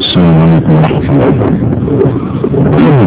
السلام عليكم ورحمة الله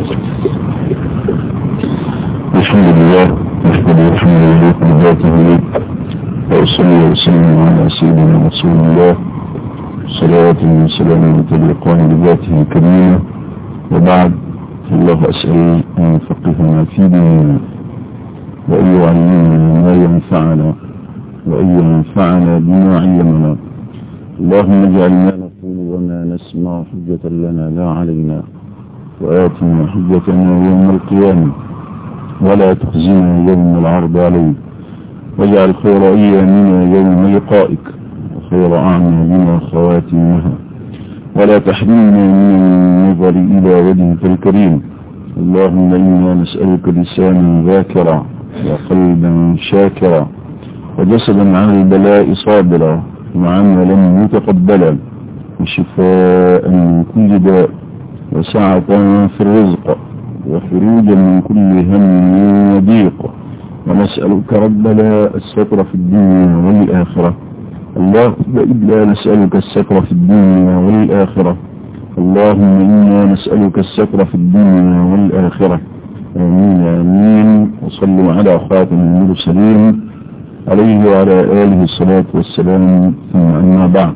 الحمد لله نحمد الحمد لله بذاته وأصلي وسلم على سيدنا رسول الله صلوات وسلام تليقان بذاته كريمة وبعد الله أسأل أن يفقهنا في ديننا وأن يعلمنا ما ينفعنا وأن ينفعنا بما علمنا اللهم اجعل ما نقول وما نسمع حجة لنا لا علينا وآتنا حجتنا يوم القيامة ولا تخزنا يوم العرض عليك واجعل خير أيامنا يوم لقائك وخير أعمالنا خواتيمها ولا تحرمنا من النظر إلى وجهك الكريم اللهم إنا نسألك لسانا ذاكرا وقلبا شاكرا وجسدا عن البلاء صابرا وعملا متقبلا وشفاء من كل داء وسعة في الرزق وخروجا من كل هم وضيق ونسألك ربنا الستر في الدنيا والآخرة اللهم إنا نسألك الستر في الدنيا والآخرة اللهم إنا نسألك الستر في الدنيا والآخرة آمين آمين وصلوا على خاتم المرسلين عليه وعلى آله الصلاة والسلام ثم أما بعد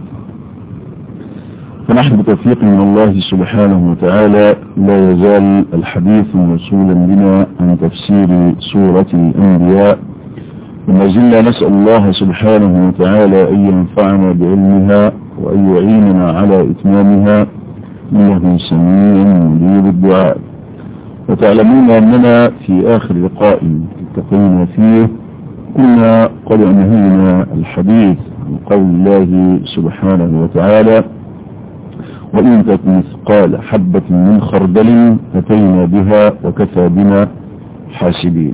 فنحن بتوفيق من الله سبحانه وتعالى لا يزال الحديث موصولا بنا عن تفسير سورة الأنبياء وما زلنا نسأل الله سبحانه وتعالى أن ينفعنا بعلمها وأن يعيننا على إتمامها إنه سميع مجيب الدعاء وتعلمون أننا في آخر لقاء التقينا فيه كنا قد أنهينا الحديث عن قول الله سبحانه وتعالى وإن تكن مثقال حبة من خردل أتينا بها وكفى بنا حاسبين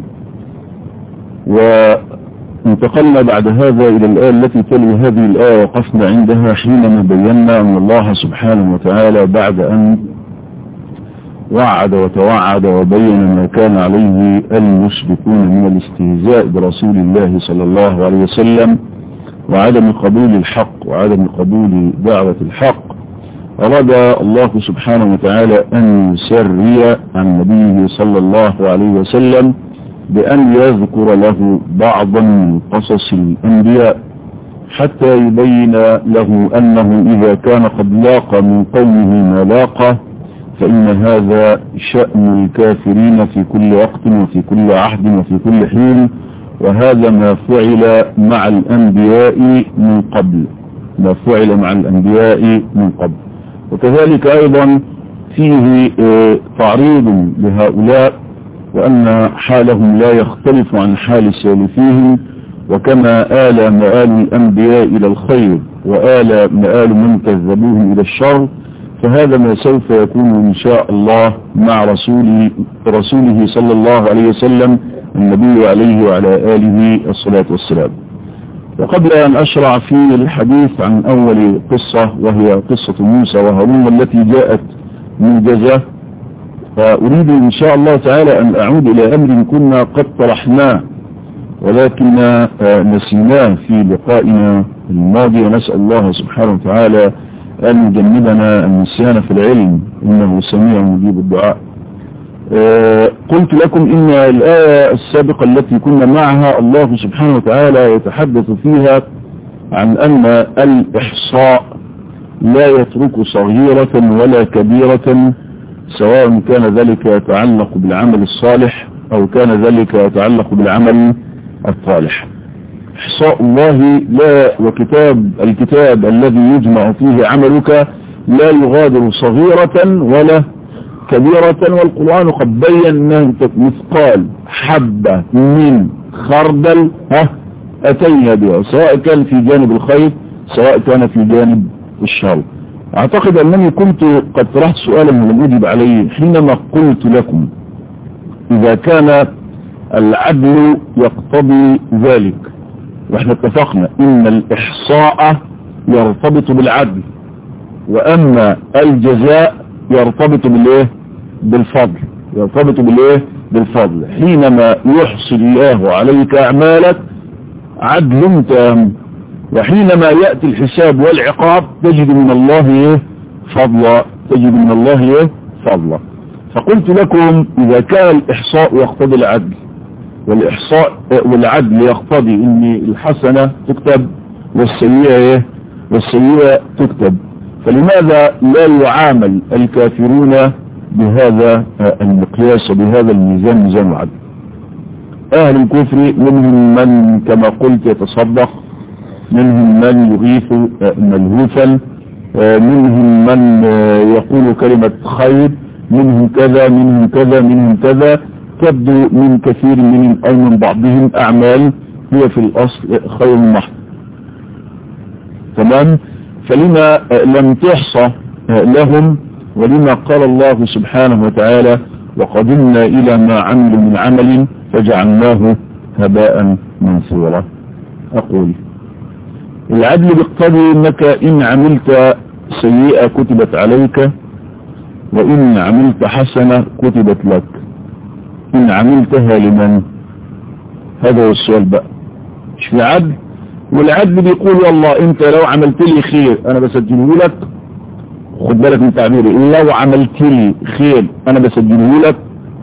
وانتقلنا بعد هذا إلى الآية التي تلي هذه الآية وقفنا عندها حينما بينا أن الله سبحانه وتعالى بعد أن وعد وتوعد وبين ما كان عليه المشركون من الاستهزاء برسول الله صلى الله عليه وسلم وعدم قبول الحق وعدم قبول دعوة الحق أراد الله سبحانه وتعالى أن يسري عن نبيه صلى الله عليه وسلم بأن يذكر له بعضا من قصص الأنبياء حتى يبين له أنه إذا كان قد لاقى من قومه ما لاقى فإن هذا شأن الكافرين في كل وقت وفي كل عهد وفي كل حين وهذا ما فعل مع الأنبياء من قبل ما فعل مع الأنبياء من قبل وكذلك أيضا فيه تعريض لهؤلاء وأن حالهم لا يختلف عن حال سالفيهم وكما آل مآل الأنبياء إلى الخير وآل مآل من كذبوهم إلى الشر فهذا ما سوف يكون إن شاء الله مع رسوله, رسوله صلى الله عليه وسلم النبي عليه وعلى آله الصلاة والسلام وقبل أن أشرع في الحديث عن أول قصة وهي قصة موسى وهارون التي جاءت موجزة فأريد إن شاء الله تعالى أن أعود إلى أمر كنا قد طرحناه ولكن نسيناه في لقائنا الماضي ونسأل الله سبحانه وتعالى أن يجنبنا النسيان في العلم إنه سميع مجيب الدعاء أه قلت لكم إن الآية السابقة التي كنا معها الله سبحانه وتعالى يتحدث فيها عن أن الإحصاء لا يترك صغيرة ولا كبيرة سواء كان ذلك يتعلق بالعمل الصالح أو كان ذلك يتعلق بالعمل الصالح إحصاء الله لا وكتاب الكتاب الذي يجمع فيه عملك لا يغادر صغيرة ولا كبيرة والقرآن قد بين أنه مثقال حبة من خردل ها أتينا بها سواء كان في جانب الخير سواء كان في جانب الشر أعتقد أنني كنت قد طرحت سؤالا ولم أجب عليه حينما قلت لكم إذا كان العدل يقتضي ذلك واحنا اتفقنا ان الاحصاء يرتبط بالعدل واما الجزاء يرتبط بالايه بالفضل يرتبط بالايه بالفضل حينما يحصي الله عليك اعمالك عدل تام وحينما يأتي الحساب والعقاب تجد من الله ايه فضلا تجد من الله ايه فضلا فقلت لكم اذا كان الاحصاء يقتضي العدل والاحصاء والعدل يقتضي ان الحسنة تكتب والسيئة ايه والسيئة تكتب فلماذا لا يعامل الكافرون بهذا المقياس وبهذا الميزان ميزان العدل اهل الكفر منهم من كما قلت يتصدق منهم من يغيث ملهوفا منهم من يقول كلمة خير منهم كذا منهم كذا منهم كذا تبدو من كثير منهم أو من بعضهم أعمال هي في الأصل خير محض تمام فلما لم تحصى لهم ولما قال الله سبحانه وتعالى وقدمنا إلى ما عملوا من عمل فجعلناه هباء منثورا أقول العدل بيقتضي انك ان عملت سيئة كتبت عليك وان عملت حسنة كتبت لك ان عملتها لمن هذا هو السؤال بقى مش في عدل والعدل بيقول والله انت لو عملت لي خير انا بسجله لك خد بالك من تعبيري لو عملت لي خير انا بسجله لك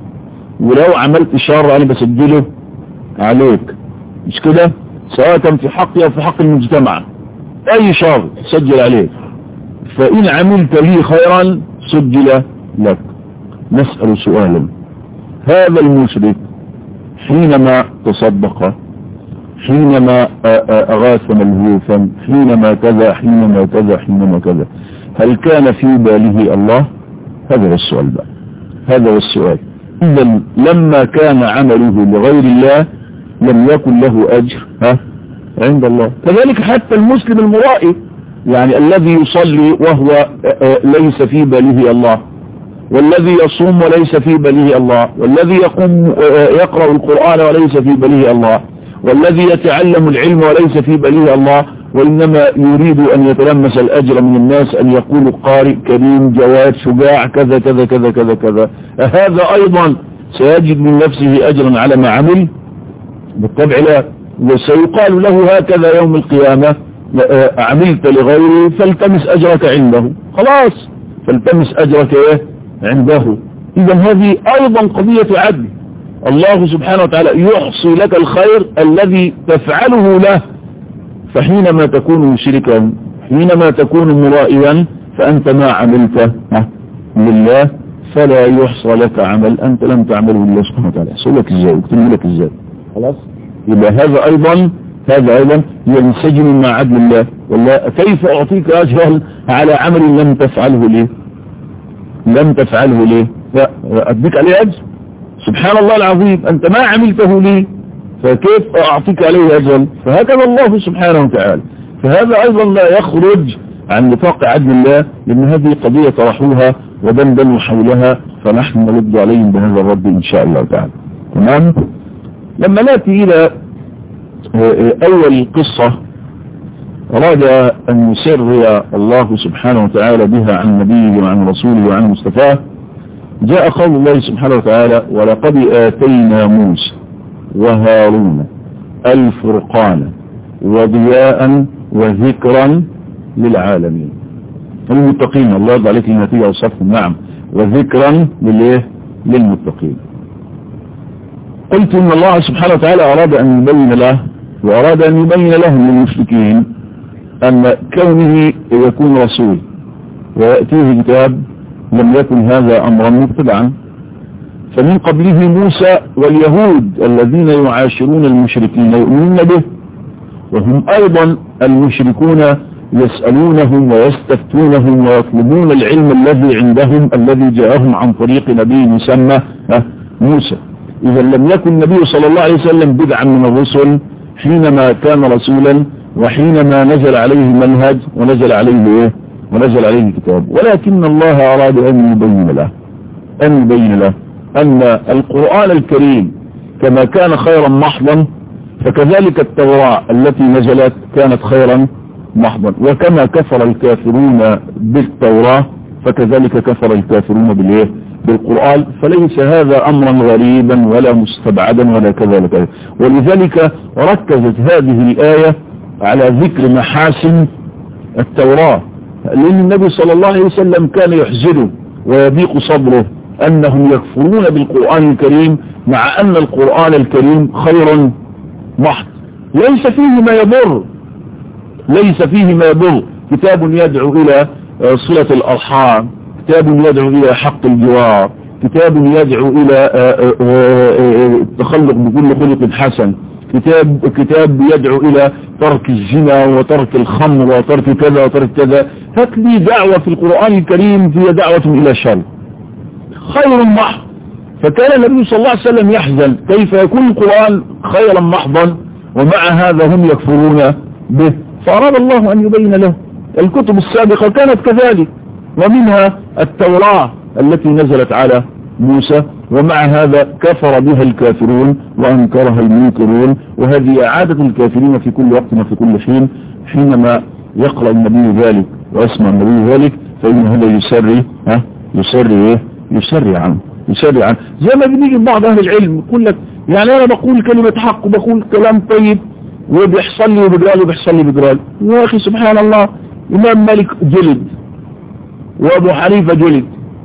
ولو عملت شر انا بسجله عليك مش كده سواء كان في حقي او في حق المجتمع اي شر سجل عليك فان عملت لي خيرا سجل لك نسأل سؤالا هذا المشرك حينما تصدق حينما اغاث ملهوفا حينما كذا حينما كذا حينما كذا هل كان في باله الله هذا هو السؤال بقى هذا هو السؤال اذا لما كان عمله لغير الله لم يكن له أجر ها عند الله كذلك حتى المسلم المرائي يعني الذي يصلي وهو ليس في باله الله والذي يصوم وليس في باله الله والذي يقوم يقرأ القرآن وليس في باله الله والذي يتعلم العلم وليس في باله الله وإنما يريد أن يتلمس الأجر من الناس أن يقول قارئ كريم جواد شجاع كذا كذا كذا كذا كذا هذا أيضا سيجد من نفسه أجرا على ما عمل بالطبع لا وسيقال له هكذا يوم القيامة عملت لغيره فالتمس أجرك عنده خلاص فالتمس أجرك إيه عنده إذا هذه أيضا قضية عدل الله سبحانه وتعالى يحصي لك الخير الذي تفعله له فحينما تكون مشركا حينما تكون مرائيا فأنت ما عملت لله فلا يحصى لك عمل أنت لم تعمله لله سبحانه وتعالى يحصل لك إزاي يكتب لك إزاي خلاص يبقى هذا أيضا هذا أيضا ينسجم مع عدل الله والله كيف أعطيك أجرا على عمل لم تفعله ليه لم تفعله ليه لا أديك عليه أجر سبحان الله العظيم أنت ما عملته لي فكيف أعطيك عليه أجرا فهكذا الله سبحانه وتعالى فهذا أيضا لا يخرج عن نطاق عدل الله لأن هذه قضية طرحوها ودندنوا حولها فنحن نرد عليهم بهذا الرد إن شاء الله تعالى تمام لما نأتي إلى أول قصة أراد أن يسري الله سبحانه وتعالى بها عن نبيه وعن رسوله وعن مصطفاه جاء قول الله سبحانه وتعالى ولقد آتينا موسى وهارون الفرقان وضياء وذكرا للعالمين المتقين الله يرضى عليك النتيجة وصفهم نعم وذكرا للايه للمتقين قلت ان الله سبحانه وتعالى اراد ان يبين له واراد ان يبين لهم للمشركين ان كونه يكون رسول ويأتيه كتاب لم يكن هذا امرا مبتدعا فمن قبله موسى واليهود الذين يعاشرون المشركين يؤمنون به وهم ايضا المشركون يسألونهم ويستفتونهم ويطلبون العلم الذي عندهم الذي جاءهم عن طريق نبي يسمى موسى إذا لم يكن النبي صلى الله عليه وسلم بدعا من الرسل حينما كان رسولا وحينما نزل عليه منهج ونزل عليه إيه ونزل عليه كتاب ولكن الله أراد أن يبين له أن يبين له أن القرآن الكريم كما كان خيرا محضا فكذلك التوراة التي نزلت كانت خيرا محضا وكما كفر الكافرون بالتوراة فكذلك كفر الكافرون بالايه بالقرآن فليس هذا امرا غريبا ولا مستبعدا ولا كذا ولا كذا ولذلك ركزت هذه الآية على ذكر محاسن التوراة لأن النبي صلى الله عليه وسلم كان يحزنه ويضيق صدره أنهم يكفرون بالقرآن الكريم مع أن القرآن الكريم خير محض ليس فيه ما يضر ليس فيه ما يضر كتاب يدعو إلى صلة الأرحام كتاب يدعو إلى حق الجوار كتاب يدعو إلى التخلق بكل خلق حسن كتاب كتاب يدعو إلى ترك الزنا وترك الخمر وترك كذا وترك كذا هات لي دعوة في القرآن الكريم هي دعوة إلى شر خير محض فكان النبي صلى الله عليه وسلم يحزن كيف يكون القرآن خيرا محضا ومع هذا هم يكفرون به فأراد الله أن يبين له الكتب السابقة كانت كذلك ومنها التوراة التي نزلت على موسى ومع هذا كفر بها الكافرون وأنكرها المنكرون وهذه عادة الكافرين في كل وقت وفي كل حين حينما يقرأ النبي ذلك ويسمع النبي ذلك فإن هذا يسري ها يسري ايه يسري عنه يسري عنه زي ما بنيجي بعض أهل العلم يقول لك يعني أنا بقول كلمة حق وبقول كلام طيب وبيحصل لي وبجرالي وبيحصل لي وبجرالي يا أخي سبحان الله إمام مالك جلد وأبو حنيفة جلد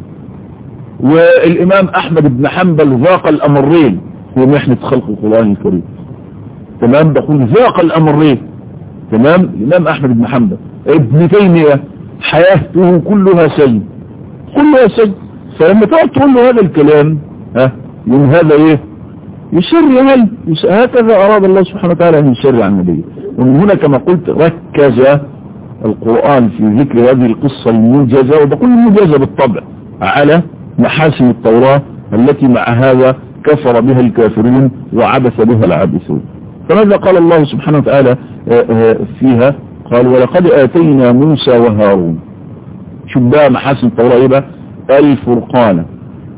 والإمام أحمد بن حنبل ذاق الأمرين في محنة خلق القرآن الكريم تمام بقول ذاق الأمرين تمام الإمام أحمد بن حنبل ابن تيمية حياته كلها سجن كلها سجن فلما تقعد تقول له هذا الكلام ها يوم هذا ايه يشري هل هكذا أراد الله سبحانه وتعالى أن يشري عن النبي ومن هنا كما قلت ركز القرآن في ذكر هذه القصة الموجزة وبقول الموجزة بالطبع على محاسن التوراة التي مع هذا كفر بها الكافرون وعبث بها العابثون فماذا قال الله سبحانه وتعالى فيها قال ولقد آتينا موسى وهارون شوف بقى محاسن التوراة ايه بقى الفرقان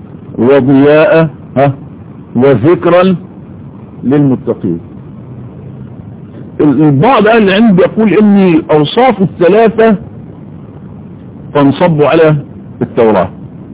وضياء ها وذكرا للمتقين البعض قال العلم يقول ان الاوصاف الثلاثة تنصب على التوراة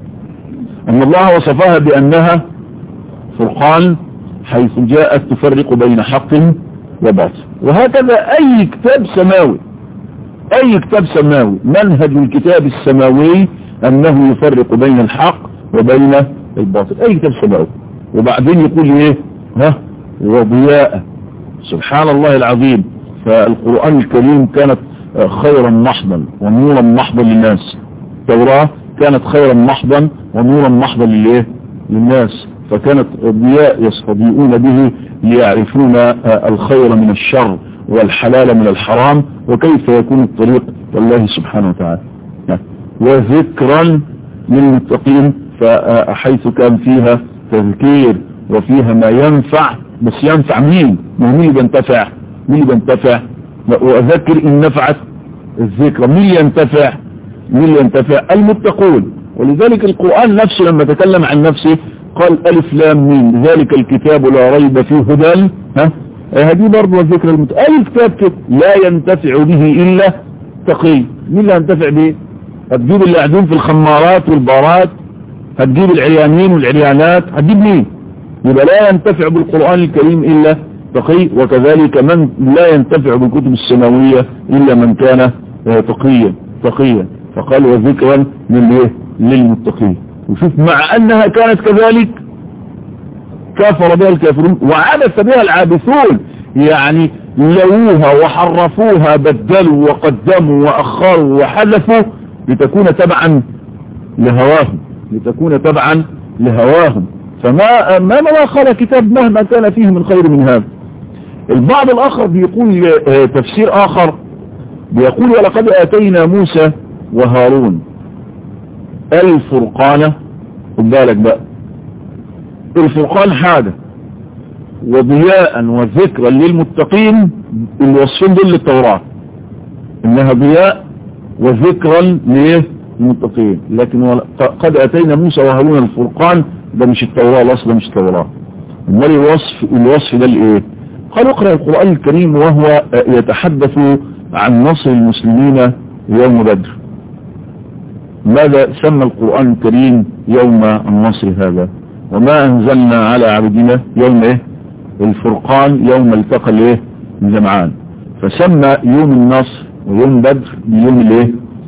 ان الله وصفها بانها فرقان حيث جاءت تفرق بين حق وباطل وهكذا اي كتاب سماوي اي كتاب سماوي منهج الكتاب السماوي انه يفرق بين الحق وبين الباطل اي كتاب سماوي وبعدين يقول ايه ها وضياء سبحان الله العظيم فالقرآن الكريم كانت خيرا محضا ونورا محضا للناس التوراة كانت خيرا محضا ونورا محضا للايه للناس فكانت ضياء يستضيئون به ليعرفون الخير من الشر والحلال من الحرام وكيف يكون الطريق لله سبحانه وتعالى وذكرا للمتقين فحيث كان فيها تذكير وفيها ما ينفع بس ينفع مين مين اللي بينتفع مين اللي بينتفع وأذكر إن نفعت الذكر مين اللي ينتفع مين اللي ينتفع المتقون ولذلك القرآن نفسه لما تكلم عن نفسه قال ألف لام مين ذلك الكتاب لا ريب فيه هدى ها هذه برضه الذكر المت... أي كتاب كده لا ينتفع به إلا تقي مين اللي ينتفع به هتجيب اللي قاعدين في الخمارات والبارات هتجيب العريانين والعريانات هتجيب مين يبقى لا ينتفع بالقرآن الكريم إلا تقي وكذلك من لا ينتفع بالكتب السماوية إلا من كان تقيا تقيا فقال وذكرا للايه للمتقين وشوف مع أنها كانت كذلك كافر بها الكافرون وعبث بها العابثون يعني لووها وحرفوها بدلوا وقدموا وأخروا وحذفوا لتكون تبعا لهواهم لتكون تبعا لهواهم فما ما ما خلق كتاب مهما كان فيه من خير من هذا البعض الآخر بيقول تفسير آخر بيقول ولقد آتينا موسى وهارون الفرقان خد بالك بقى الفرقان حاجة وضياء وذكرا للمتقين الوصفين دول للتوراة انها ضياء وذكرا للمتقين لكن قد اتينا موسى وهارون الفرقان ده مش التوراة الاصل ده مش التوراة امال الوصف الوصف ده الايه قال اقرأ القرآن الكريم وهو يتحدث عن نصر المسلمين يوم بدر ماذا سمى القرآن الكريم يوم النصر هذا وما انزلنا على عبدنا يوم ايه الفرقان يوم التقى الايه الجمعان فسمى يوم النصر ويوم بدر بيوم الايه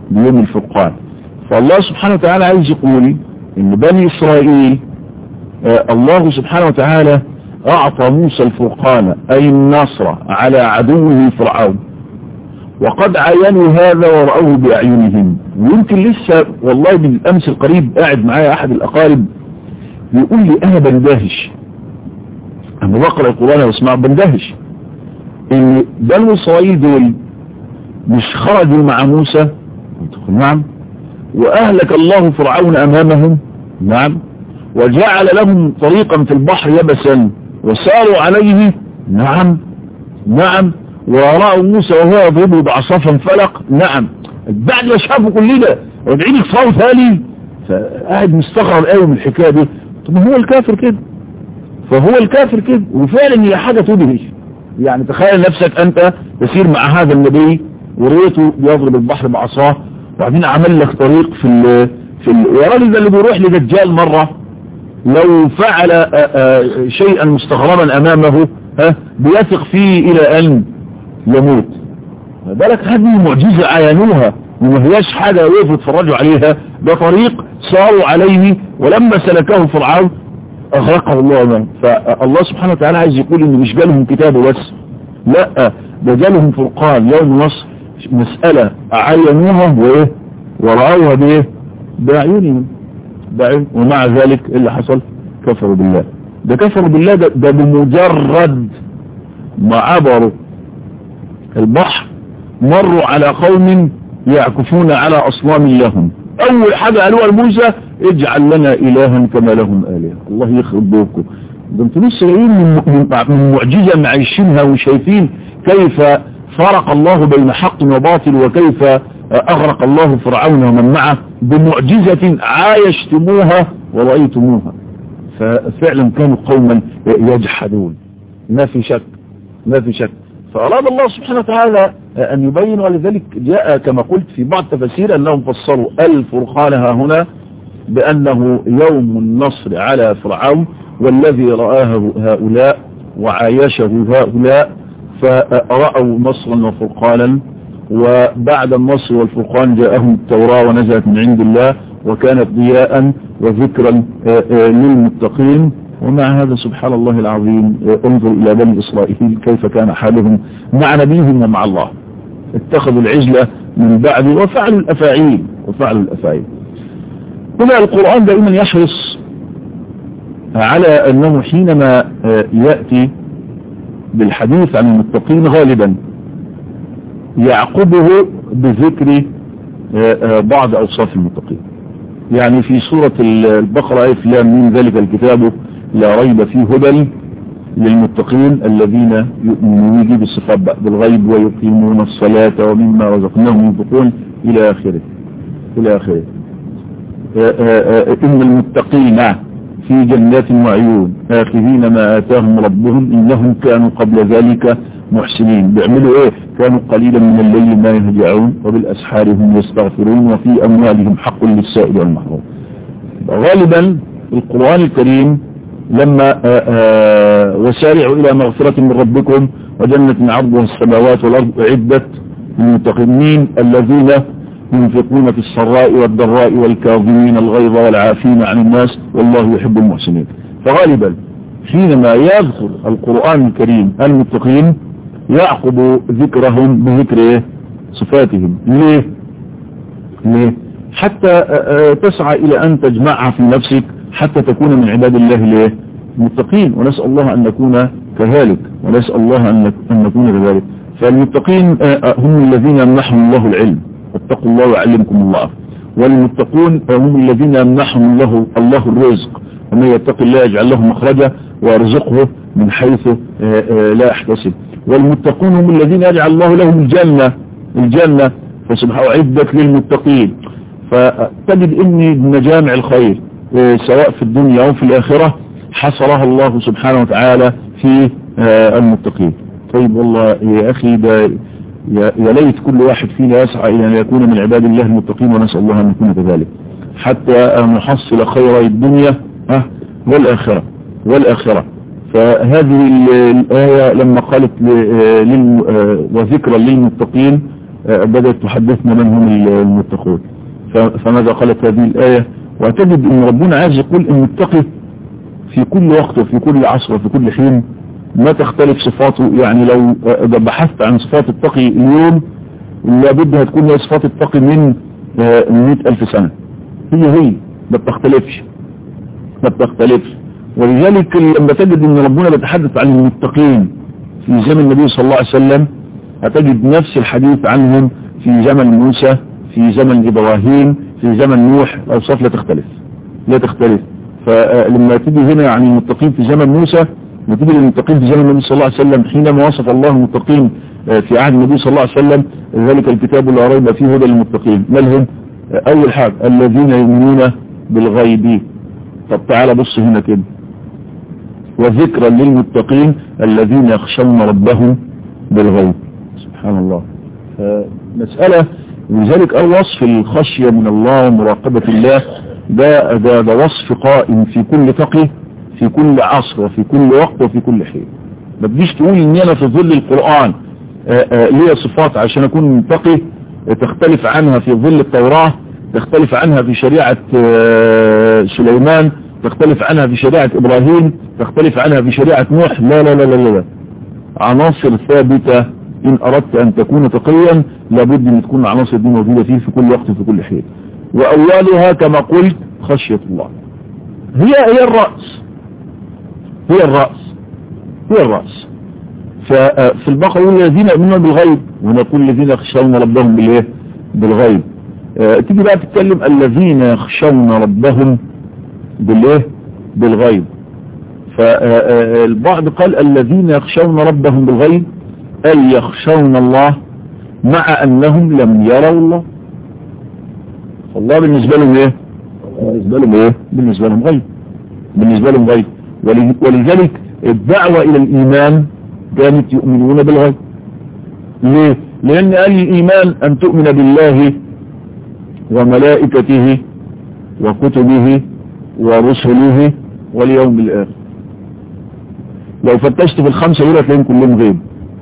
بيوم الفرقان فالله سبحانه وتعالى عايز يقول ان بني اسرائيل آه الله سبحانه وتعالى اعطى موسى الفرقان اي النصر على عدوه فرعون وقد عينوا هذا ورأوه بأعينهم ويمكن لسه والله من الأمس القريب قاعد معايا أحد الأقارب يقول لي أنا بندهش أنا بقرأ القرآن واسمع بندهش إن بنو إسرائيل دول مش خرجوا مع موسى نعم وأهلك الله فرعون أمامهم نعم وجعل لهم طريقا في البحر يبسا وساروا عليه نعم نعم ورأوا موسى وهو يضربه بعصا فانفلق نعم بعد ما شافوا كل ده رجعين يكفروا ثاني فقاعد مستغرب قوي من الحكايه دي طب هو الكافر كده فهو الكافر كده وفعلا هي حاجه تدهش يعني تخيل نفسك انت تسير مع هذا النبي وريته بيضرب البحر بعصاه وبعدين عمل لك طريق في ال في ال والراجل ده اللي بيروح لدجال مره لو فعل آآ آآ شيئا مستغربا امامه ها بيثق فيه الى ان يموت بالك هذه معجزة عينوها وما هياش حاجة وقفوا يتفرجوا عليها ده طريق صاروا عليه ولما سلكه فرعون أغرقه الله ما فالله سبحانه وتعالى عايز يقول إن مش جالهم كتابه بس لا ده جالهم فرقان يوم نصر مسألة عينوها وإيه ورأوها بإيه بأعينهم بعين ومع ذلك إيه اللي حصل كفروا بالله ده كفروا بالله ده, ده بمجرد ما عبروا البحر مروا على قوم يعكفون على أصنام لهم أول حاجة قالوها لموسى اجعل لنا إلها كما لهم آلهة الله يخرب بوكم ده انتوا لسه جايين من, من معجزة معيشينها وشايفين كيف فرق الله بين حق وباطل وكيف أغرق الله فرعون ومن معه بمعجزة عايشتموها ورأيتموها ففعلا كانوا قوما يجحدون ما في شك ما في شك فأراد الله سبحانه وتعالى أن يبين ولذلك جاء كما قلت في بعض التفاسير أنهم فسروا الفرقان ها هنا بأنه يوم النصر على فرعون والذي رآه هؤلاء وعايشه هؤلاء فرأوا نصرا وفرقانا وبعد النصر والفرقان جاءهم التوراة ونزلت من عند الله وكانت ضياء وذكرا للمتقين ومع هذا سبحان الله العظيم انظر إلى بني إسرائيل كيف كان حالهم مع نبيهم ومع الله اتخذوا العجلة من بعد وفعلوا الأفاعيل وفعلوا الأفاعيل هنا القرآن دائما يحرص على أنه حينما يأتي بالحديث عن المتقين غالبا يعقبه بذكر بعض أوصاف المتقين يعني في سورة البقرة آية لام من ذلك الكتاب لا ريب فيه هدى للمتقين الذين يؤمنون يجيب الصفات بالغيب ويقيمون الصلاة ومما رزقناهم ينفقون إلى آخره إلى آخره إن المتقين في جنات وعيون آخذين ما آتاهم ربهم إنهم كانوا قبل ذلك محسنين بيعملوا إيه كانوا قليلا من الليل ما يهجعون وبالأسحار هم يستغفرون وفي أموالهم حق للسائل والمحروم غالبا القرآن الكريم لما آآ آآ وسارعوا إلى مغفرة من ربكم وجنة عرضها السماوات والأرض أعدت للمتقنين الذين ينفقون في السراء والضراء والكاظمين الغيظ والعافين عن الناس والله يحب المحسنين فغالبا حينما يذكر القرآن الكريم المتقين يعقب ذكرهم بذكر صفاتهم ليه ليه حتى تسعى إلى أن تجمعها في نفسك حتى تكون من عباد الله ليه المتقين ونسأل الله أن نكون كذلك ونسأل الله أن نكون كذلك فالمتقين هم الذين يمنحهم الله العلم واتقوا الله وعلمكم الله والمتقون هم الذين يمنحهم الله الله الرزق ومن يتق الله يجعل له مخرجا ويرزقه من حيث لا يحتسب والمتقون هم الذين يجعل الله لهم الجنة الجنة فسبحانه عدت للمتقين فتجد ان مجامع الخير سواء في الدنيا او في الاخرة حصرها الله سبحانه وتعالى في المتقين طيب والله يا اخي ده يا ليت كل واحد فينا يسعى الى ان يكون من عباد الله المتقين ونسأل الله ان نكون كذلك حتى نحصل خير الدنيا والاخرة والاخرة فهذه الآية لما قالت وذكرا للمتقين بدأت تحدثنا من هم المتقون فماذا قالت هذه الآية واعتقد ان ربنا عايز يقول ان التقي في كل وقت وفي كل عصر وفي كل حين ما تختلف صفاته يعني لو بحثت عن صفات التقي اليوم لابد هتكون هي صفات التقي من مئة ألف سنة هي هي ما بتختلفش ما بتختلفش ولذلك لما تجد ان ربنا بيتحدث عن المتقين في زمن النبي صلى الله عليه وسلم هتجد نفس الحديث عنهم في زمن موسى في زمن إبراهيم في زمن نوح الأوصاف لا تختلف لا تختلف فلما تيجي هنا عن المتقين في زمن موسى وتيجي للمتقين في زمن النبي صلى الله عليه وسلم حينما وصف الله المتقين في عهد النبي صلى الله عليه وسلم ذلك الكتاب لا ريب فيه هدى للمتقين ما لهم أول حاجة الذين يؤمنون بالغيب طب تعالى بص هنا كده وذكرا للمتقين الذين يخشون ربهم بالغيب سبحان الله مسألة ولذلك الوصف الخشية من الله ومراقبة الله ده, ده, ده وصف قائم في كل تقي في كل عصر وفي كل وقت وفي كل حين ما تجيش تقول ان انا في ظل القرآن ليا صفات عشان اكون تقي تختلف عنها في ظل التوراة تختلف عنها في شريعة سليمان تختلف عنها في شريعة ابراهيم تختلف عنها في شريعة نوح لا لا لا لا لا عناصر ثابتة إن أردت أن تكون تقيا لابد أن تكون العناصر دي موجودة فيه في كل وقت في كل حين وأولها كما قلت خشية الله هي هي الرأس هي الرأس هي الرأس ففي البقرة يقول الذين يؤمنون بالغيب ونقول الذين يخشون ربهم بالايه بالغيب تيجي بقى تتكلم الذين يخشون ربهم بالايه بالغيب فالبعض قال الذين يخشون ربهم بالغيب أي يخشون الله مع أنهم لم يروا الله الله بالنسبة لهم إيه بالنسبة لهم إيه بالنسبة لهم غيب بالنسبة لهم غيب ولذلك الدعوة إلى الإيمان كانت يؤمنون بالغيب ليه لأن قال الإيمان أن تؤمن بالله وملائكته وكتبه ورسله واليوم الآخر لو فتشت في الخمسة دول هتلاقيهم كلهم غيب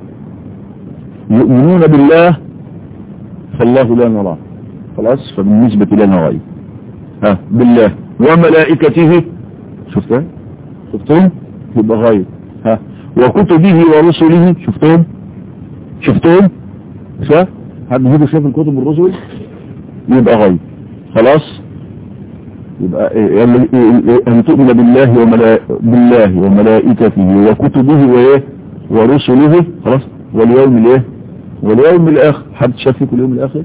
يؤمنون بالله فالله لا نراه خلاص فبالنسبة لنا غيب ها بالله وملائكته شفتها شفتهم يبقى غيب ها وكتبه ورسله شفتهم شفتهم شاف حد هنا شاف الكتب والرسل يبقى غيب خلاص يبقى ان تؤمن بالله وملا... بالله وملائكته وكتبه وايه ورسله خلاص واليوم الايه واليوم الاخر حد شاف فيكم اليوم الاخر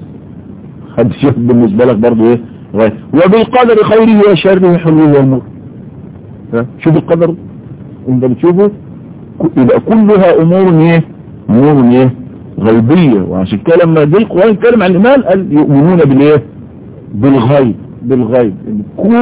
حد شاف بالنسبه لك برضه ايه غير وبالقدر خيره وشره حلوه ومر شوف القدر انت بتشوفه يبقى كلها امور ايه امور ايه غيبيه وعشان كده لما جه القران يتكلم عن الايمان قال يؤمنون بالايه بالغيب بالغيب كل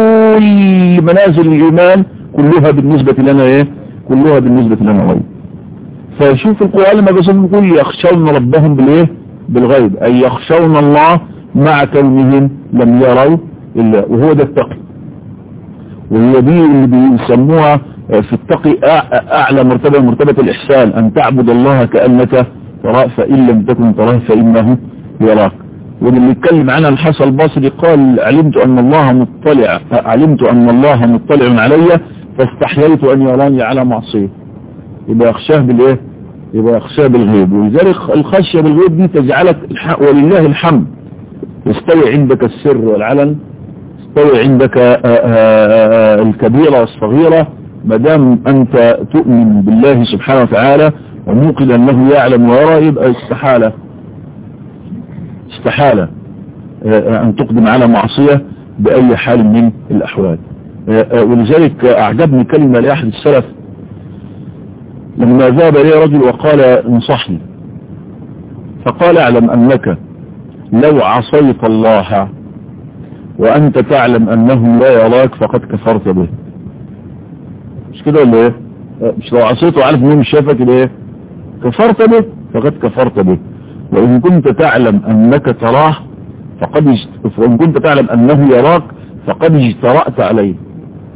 منازل الايمان كلها بالنسبه لنا ايه كلها بالنسبه لنا غيب فشوف القرآن لما بيصنع يقول يخشون ربهم بالايه بالغيب اي يخشون الله مع كونهم لم يروا الا وهو ده التقي وهي دي اللي بيسموها في التقي اعلى مرتبة مرتبة الاحسان ان تعبد الله كأنك تراه فان لم تكن تراه فانه يراك واللي يتكلم عنها الحسن البصري قال علمت ان الله مطلع علمت ان الله مطلع علي فاستحييت ان يراني على معصيه يبقى يخشاه بالايه يبقى يخشاه بالغيب ولذلك الخشية بالغيب دي تجعلك ولله الحمد يستوي عندك السر والعلن يستوي عندك الكبيرة والصغيرة ما دام انت تؤمن بالله سبحانه وتعالى وموقن انه يعلم ويرى يبقى استحالة استحالة ان تقدم على معصية باي حال من الاحوال ولذلك اعجبني كلمة لاحد السلف لما ذهب إليه رجل وقال انصحني فقال اعلم أنك لو عصيت الله وأنت تعلم أنه لا يراك فقد كفرت به مش كده ولا ايه مش لو عصيته وعارف انه مش شافك ايه كفرت به فقد كفرت به وإن كنت تعلم أنك تراه فقد اجت... وإن كنت تعلم أنه يراك فقد اجترأت عليه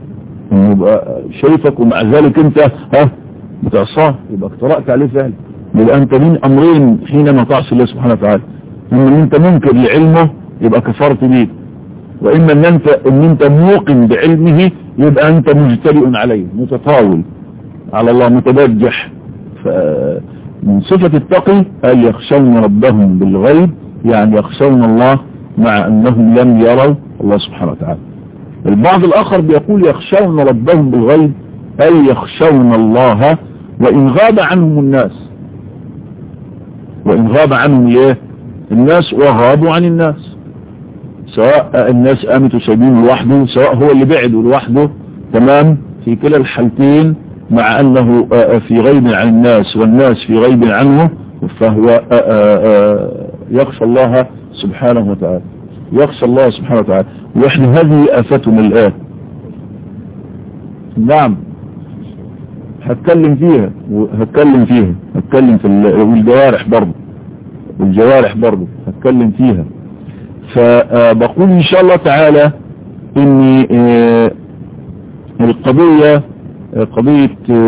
انه يبقى شايفك ومع ذلك انت ها بتعصاه يبقى اقترأت عليه فعلا يبقى انت من امرين حينما تعصي الله سبحانه وتعالى ان انت منكر لعلمه يبقى كفرت بيه واما ان انت ان انت موقن بعلمه يبقى انت مجترئ عليه متطاول على الله متبجح من صفة التقي أن يخشون ربهم بالغيب يعني يخشون الله مع أنهم لم يروا الله سبحانه وتعالى البعض الآخر بيقول يخشون ربهم بالغيب أي يخشون الله وإن غاب عنهم الناس وإن غاب عنهم الايه الناس وغابوا عن الناس سواء الناس قامت وسايبينه لوحده سواء هو اللي بعد لوحده تمام في كلا الحالتين مع أنه في غيب عن الناس والناس في غيب عنه فهو يخشى الله سبحانه وتعالى يخشى الله سبحانه وتعالى واحنا هذه آفتنا الآن نعم هتكلم فيها هتكلم فيها هتكلم في الجوارح برضه الجوارح برضه هتكلم فيها فبقول ان شاء الله تعالى ان القضية قضية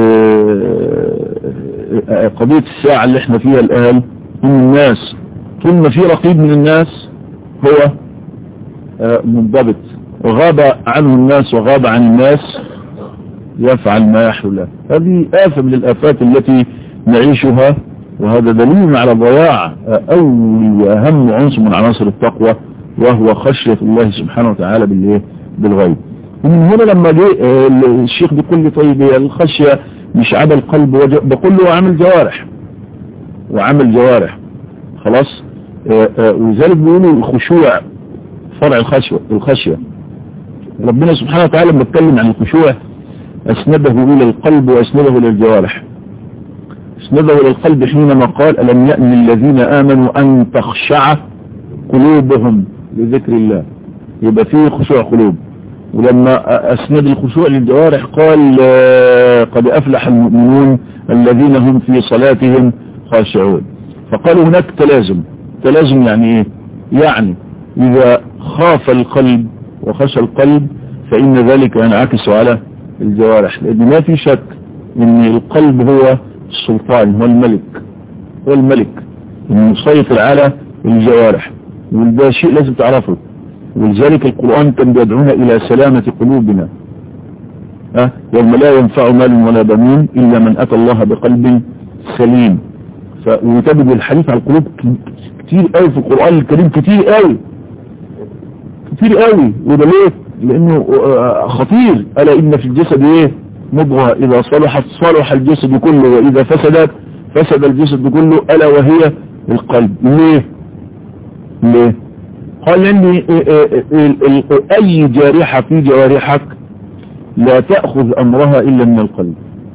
قضية الساعة اللي احنا فيها الآن ان الناس طول ما في رقيب من الناس هو منضبط وغاب عنه الناس وغاب عن الناس يفعل ما يحلو له هذه آفة من الآفات التي نعيشها وهذا دليل على ضياع أول وأهم عنصر من عناصر التقوى وهو خشية الله سبحانه وتعالى بالايه بالغيب ومن هنا لما جاء الشيخ بيقول لي طيب الخشية مش عمل قلب بقول له عمل جوارح وعمل جوارح خلاص ولذلك بيقولوا الخشوع فرع الخشوة الخشية ربنا سبحانه وتعالى لما اتكلم عن الخشوع اسنده الى القلب واسنده الى الجوارح اسنده الى القلب حينما قال ألم يأن الذين آمنوا أن تخشع قلوبهم لذكر الله يبقى فيه خشوع قلوب ولما أسند الخشوع للجوارح قال قد أفلح المؤمنون الذين هم في صلاتهم خاشعون فقالوا هناك تلازم تلازم يعني ايه يعني إذا خاف القلب وخشى القلب فإن ذلك ينعكس على الجوارح لأن ما في شك ان القلب هو السلطان هو الملك هو الملك المسيطر على الجوارح وده شيء لازم تعرفه ولذلك القرآن كان بيدعونا إلى سلامة قلوبنا أه؟ يوم لا ينفع مال ولا بنون إلا من أتى الله بقلب سليم وتجد الحديث عن القلوب كتير قوي في القرآن الكريم كتير قوي كتير قوي وده ليه لأنه خطير ألا إن في الجسد إيه مضغة إذا صلحت صلح الجسد كله وإذا فسدت فسد الجسد كله ألا وهي القلب ليه ليه قال لأن أي جارحة في جوارحك لا تأخذ أمرها إلا من القلب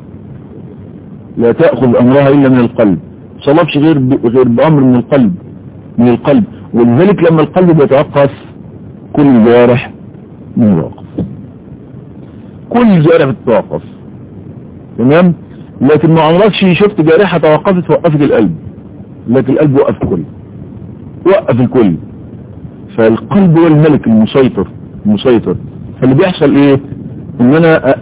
لا تأخذ أمرها إلا من القلب صلبش غير غير بأمر من القلب من القلب ولذلك لما القلب بيتوقف كل الجوارح يوقف كل الجوارح بتتوقف تمام لكن ما عمركش شفت جارحة توقفت وقفت القلب لكن القلب وقف الكل وقف الكل فالقلب هو الملك المسيطر المسيطر فاللي بيحصل ايه ان انا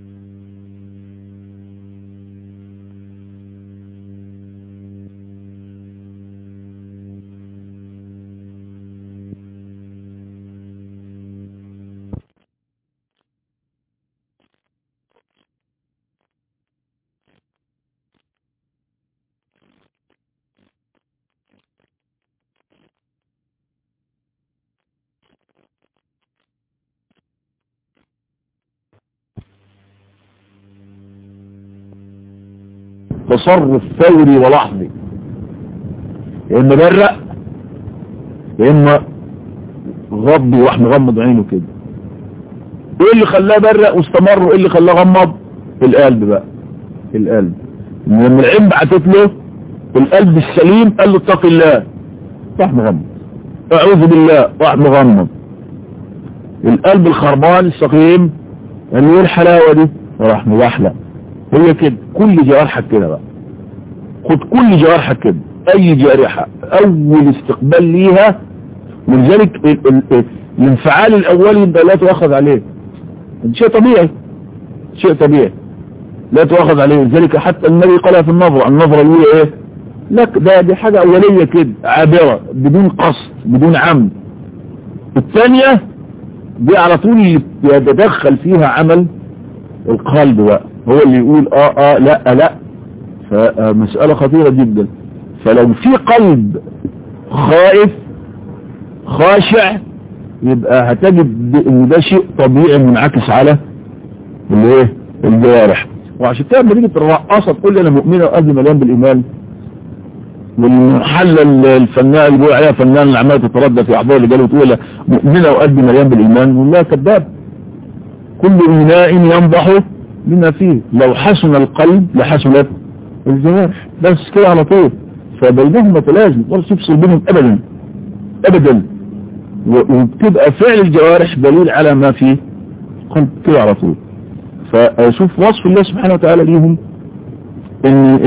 تصرف فوري ولحظي يا اما برق يا اما غض وراح مغمض عينه كده ايه اللي خلاه برق واستمر وايه اللي خلاه غمض القلب بقى القلب لما العين بعتت له القلب السليم قال له اتق الله راح مغمض اعوذ بالله راح مغمض القلب الخربان السقيم قال له ايه الحلاوه دي راح مبحلق هي كده كل جوارحك كده بقى خد كل جوارحك كده اي جارحة اول استقبال ليها ولذلك ال ال ال الانفعال الاولي انت لا تؤخذ عليه شيء طبيعي شيء طبيعي لا تؤخذ عليه لذلك حتى النبي قال في النظرة النظرة اللي هي ايه لك ده دي حاجة أولية كده عابرة بدون قصد بدون عمد الثانية دي على طول اللي يتدخل فيها عمل القلب بقى هو اللي يقول اه اه لا لا فمسألة خطيرة جدا فلو في قلب خائف خاشع يبقى هتجد ان ده شيء طبيعي منعكس على الايه الجوارح وعشان كده لما تيجي الرقاصه تقول لي انا مؤمنه وقلبي مليان بالايمان والمحلل الفنان اللي بيقول عليها فنان اللي عماله تتردد في اعضاء اللي قالوا تقول مؤمنه وقلبي مليان بالايمان والله كذاب كل اناء ينضح بما فيه لو حسن القلب لحسنت الجوارح بس كده على طول فبينهما تلازم ولا تفصل بينهم ابدا ابدا وبتبقى فعل الجوارح دليل على ما في قلب كده على طول فشوف وصف الله سبحانه وتعالى ليهم ان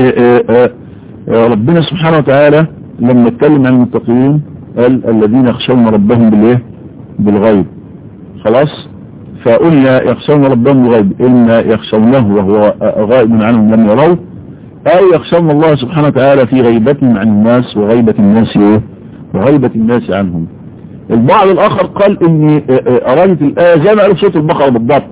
ربنا سبحانه وتعالى لما اتكلم عن المتقين قال الذين يخشون ربهم بالايه بالغيب خلاص فقلنا يخشون ربهم بالغيب إما يخشونه وهو غائب عنهم لم يروه أو يخشون الله سبحانه وتعالى في غيبتهم عن الناس وغيبة الناس وغيبة الناس عنهم البعض الآخر قال إن أرادت الآية زي ما قالوا في سورة البقرة بالضبط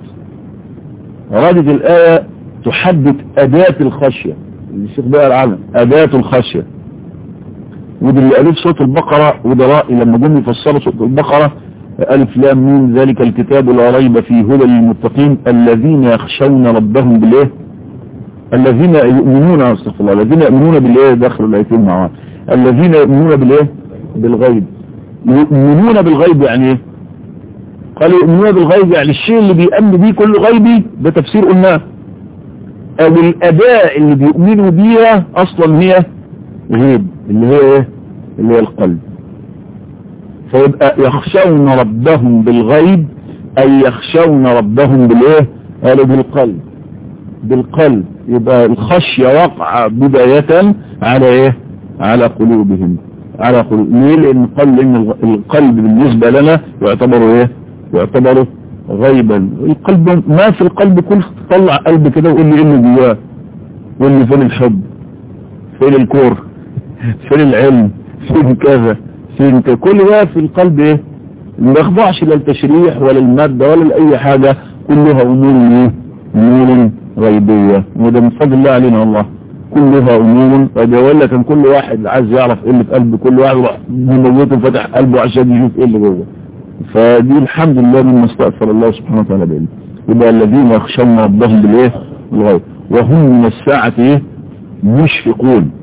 أرادت الآية تحدد أداة الخشية الشيخ بقى العالم أداة الخشية وده اللي قالوه في سورة البقرة وده رأي لما جم يفسروا سورة البقرة ألف لام مين ذلك الكتاب لا ريب فيه هدى للمتقين الذين يخشون ربهم بالإيه الذين يؤمنون استغفر الله الذين يؤمنون بالإيه داخل الآيتين معاه الذين يؤمنون بالإيه بالغيب يؤمنون بالغيب يعني إيه قالوا يؤمنون بالغيب يعني الشيء اللي بيأمن بيه كل غيبي ده تفسير قلناه او الاداء اللي بيؤمنوا بيها اصلا هي غيب اللي هي ايه اللي هي القلب فيبقى يخشون ربهم بالغيب اي يخشون ربهم بالايه قالوا بالقلب بالقلب يبقى الخشية وقع بداية على ايه على قلوبهم على قلوب ليه لان قال ان القلب بالنسبة لنا يعتبر ايه يعتبر غيبا القلب ما في القلب كل تطلع قلب كده وقول لي ايه اللي جواه قول لي فين الحب فين الكور فين العلم فين كذا فين كذا كل ده في القلب ايه ما يخضعش لا التشريح ولا المادة ولا لأي حاجة كلها امور ايه امور غيبية وده من فضل الله علينا والله كلها امور غيبية ولا كان كل واحد عايز يعرف ايه اللي في قلب كل واحد مموته فتح قلبه عشان يشوف ايه اللي جوه فدي الحمد لله مما استغفر الله سبحانه وتعالى بإله يبقى الذين يخشون ربهم بالايه بالغيب وهم من الساعة ايه مشفقون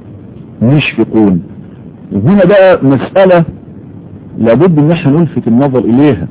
مشفقون وهنا بقى مسألة لابد ان احنا نلفت النظر اليها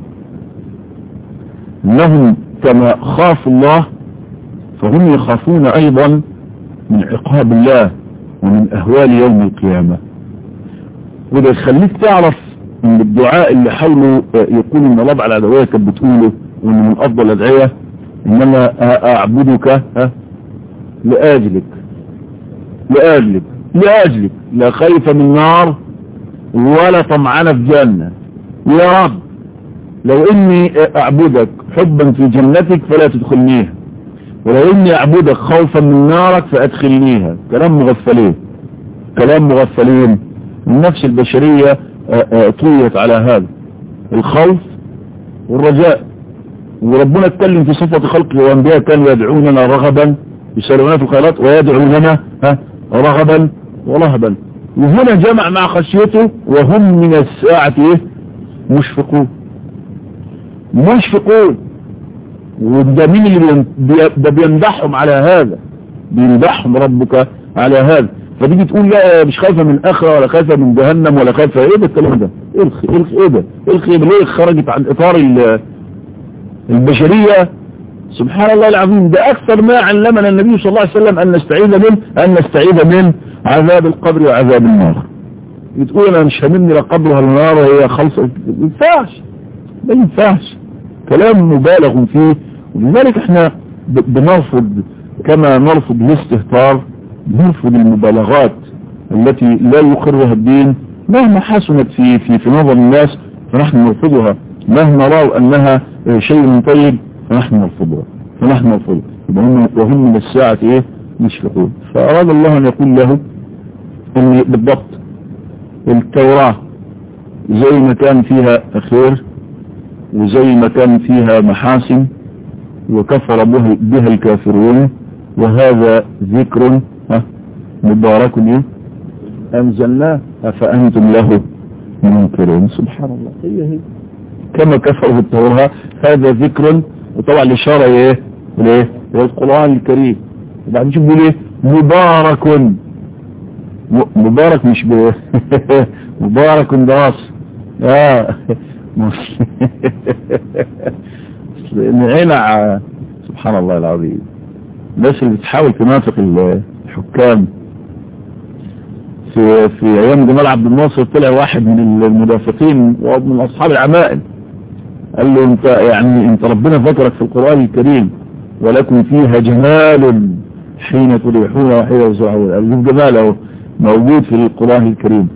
انهم كما خافوا الله فهم يخافون ايضا من عقاب الله ومن اهوال يوم القيامة وده يخليك تعرف ان الدعاء اللي حاولوا يقول ان ربع الادوية كانت بتقوله وان من افضل الادعية انما اعبدك لاجلك لاجلك لاجلك لا خايف من نار ولا طمعانة في جنة يا رب لو اني اعبدك حبا في جنتك فلا تدخلنيها ولو اني اعبدك خوفا من نارك فادخلنيها كلام مغفلين كلام مغفلين النفس البشرية طويت على هذا الخوف والرجاء وربنا اتكلم في صفة خلقه وانبياء كانوا يدعوننا رغبا يسألوننا في الخيرات ويدعوننا رغبا ورهبا وهنا جمع مع خشيته وهم من الساعة ايه مشفقون مشفقون وده مين اللي ده بيمدحهم على هذا بيمدحهم ربك على هذا فتيجي تقول لا مش خايفة من اخرة ولا خايفة من جهنم ولا خايفة ايه ده الكلام ده ايه الخي ايه ده ايه الخي ليه خرجت عن اطار البشرية سبحان الله العظيم ده اكثر ما علمنا النبي صلى الله عليه وسلم ان نستعيذ منه ان نستعيذ من عذاب القبر وعذاب النار بتقول انا مش هاممني لا قبر ولا نار وهي خلصة ما ينفعش ما ينفعش كلام مبالغ فيه ولذلك احنا بنرفض كما نرفض الاستهتار نرفض المبالغات التي لا يقرها الدين مهما حسنت في في في نظر الناس فنحن نرفضها مهما رأوا انها شيء طيب فنحن نرفضها فنحن نرفضها وهم من الساعة ايه مشفقون فأراد الله أن يقول له ان بالضبط التوراة زي ما كان فيها خير وزي ما كان فيها محاسن وكفر بها, بها الكافرون وهذا ذكر مبارك أنزلناه أفأنتم له منكرون سبحان الله هي هي كما كفروا بالتوراة هذا ذكر وطبعا الإشارة ايه ليه القرآن الكريم وبعدين شوف بيقول ايه مبارك مبارك مش ب مبارك دراس اه نعنع سبحان الله العظيم الناس اللي بتحاول تنافق الحكام في في ايام جمال عبد الناصر طلع واحد من المدافقين ومن اصحاب العمائل قال له انت يعني انت ربنا ذكرك في القرآن الكريم ولكم فيها جمال حين تريحون وحين تزعون قال له جمال اهو موجود في القرآن الكريم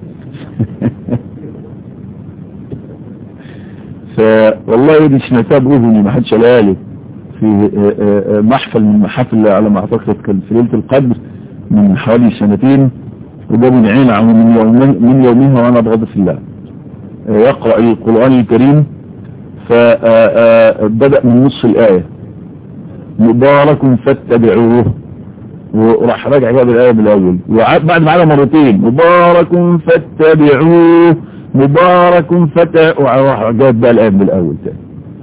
فوالله دي سمعتها بأذني ما حدش قالها لي في محفل من محافل على ما اعتقد كان في ليلة القدر من حوالي سنتين وجابوا عين من يومين من يومها وانا بغض في الله يقرأ القرآن الكريم فبدأ من نص الآية مبارك فاتبعوه وراح راجع جاب الآية بالأول وبعد معنا مرتين مبارك فاتبعوه مبارك فتى وراح جاب بقى الآية بالأول تاني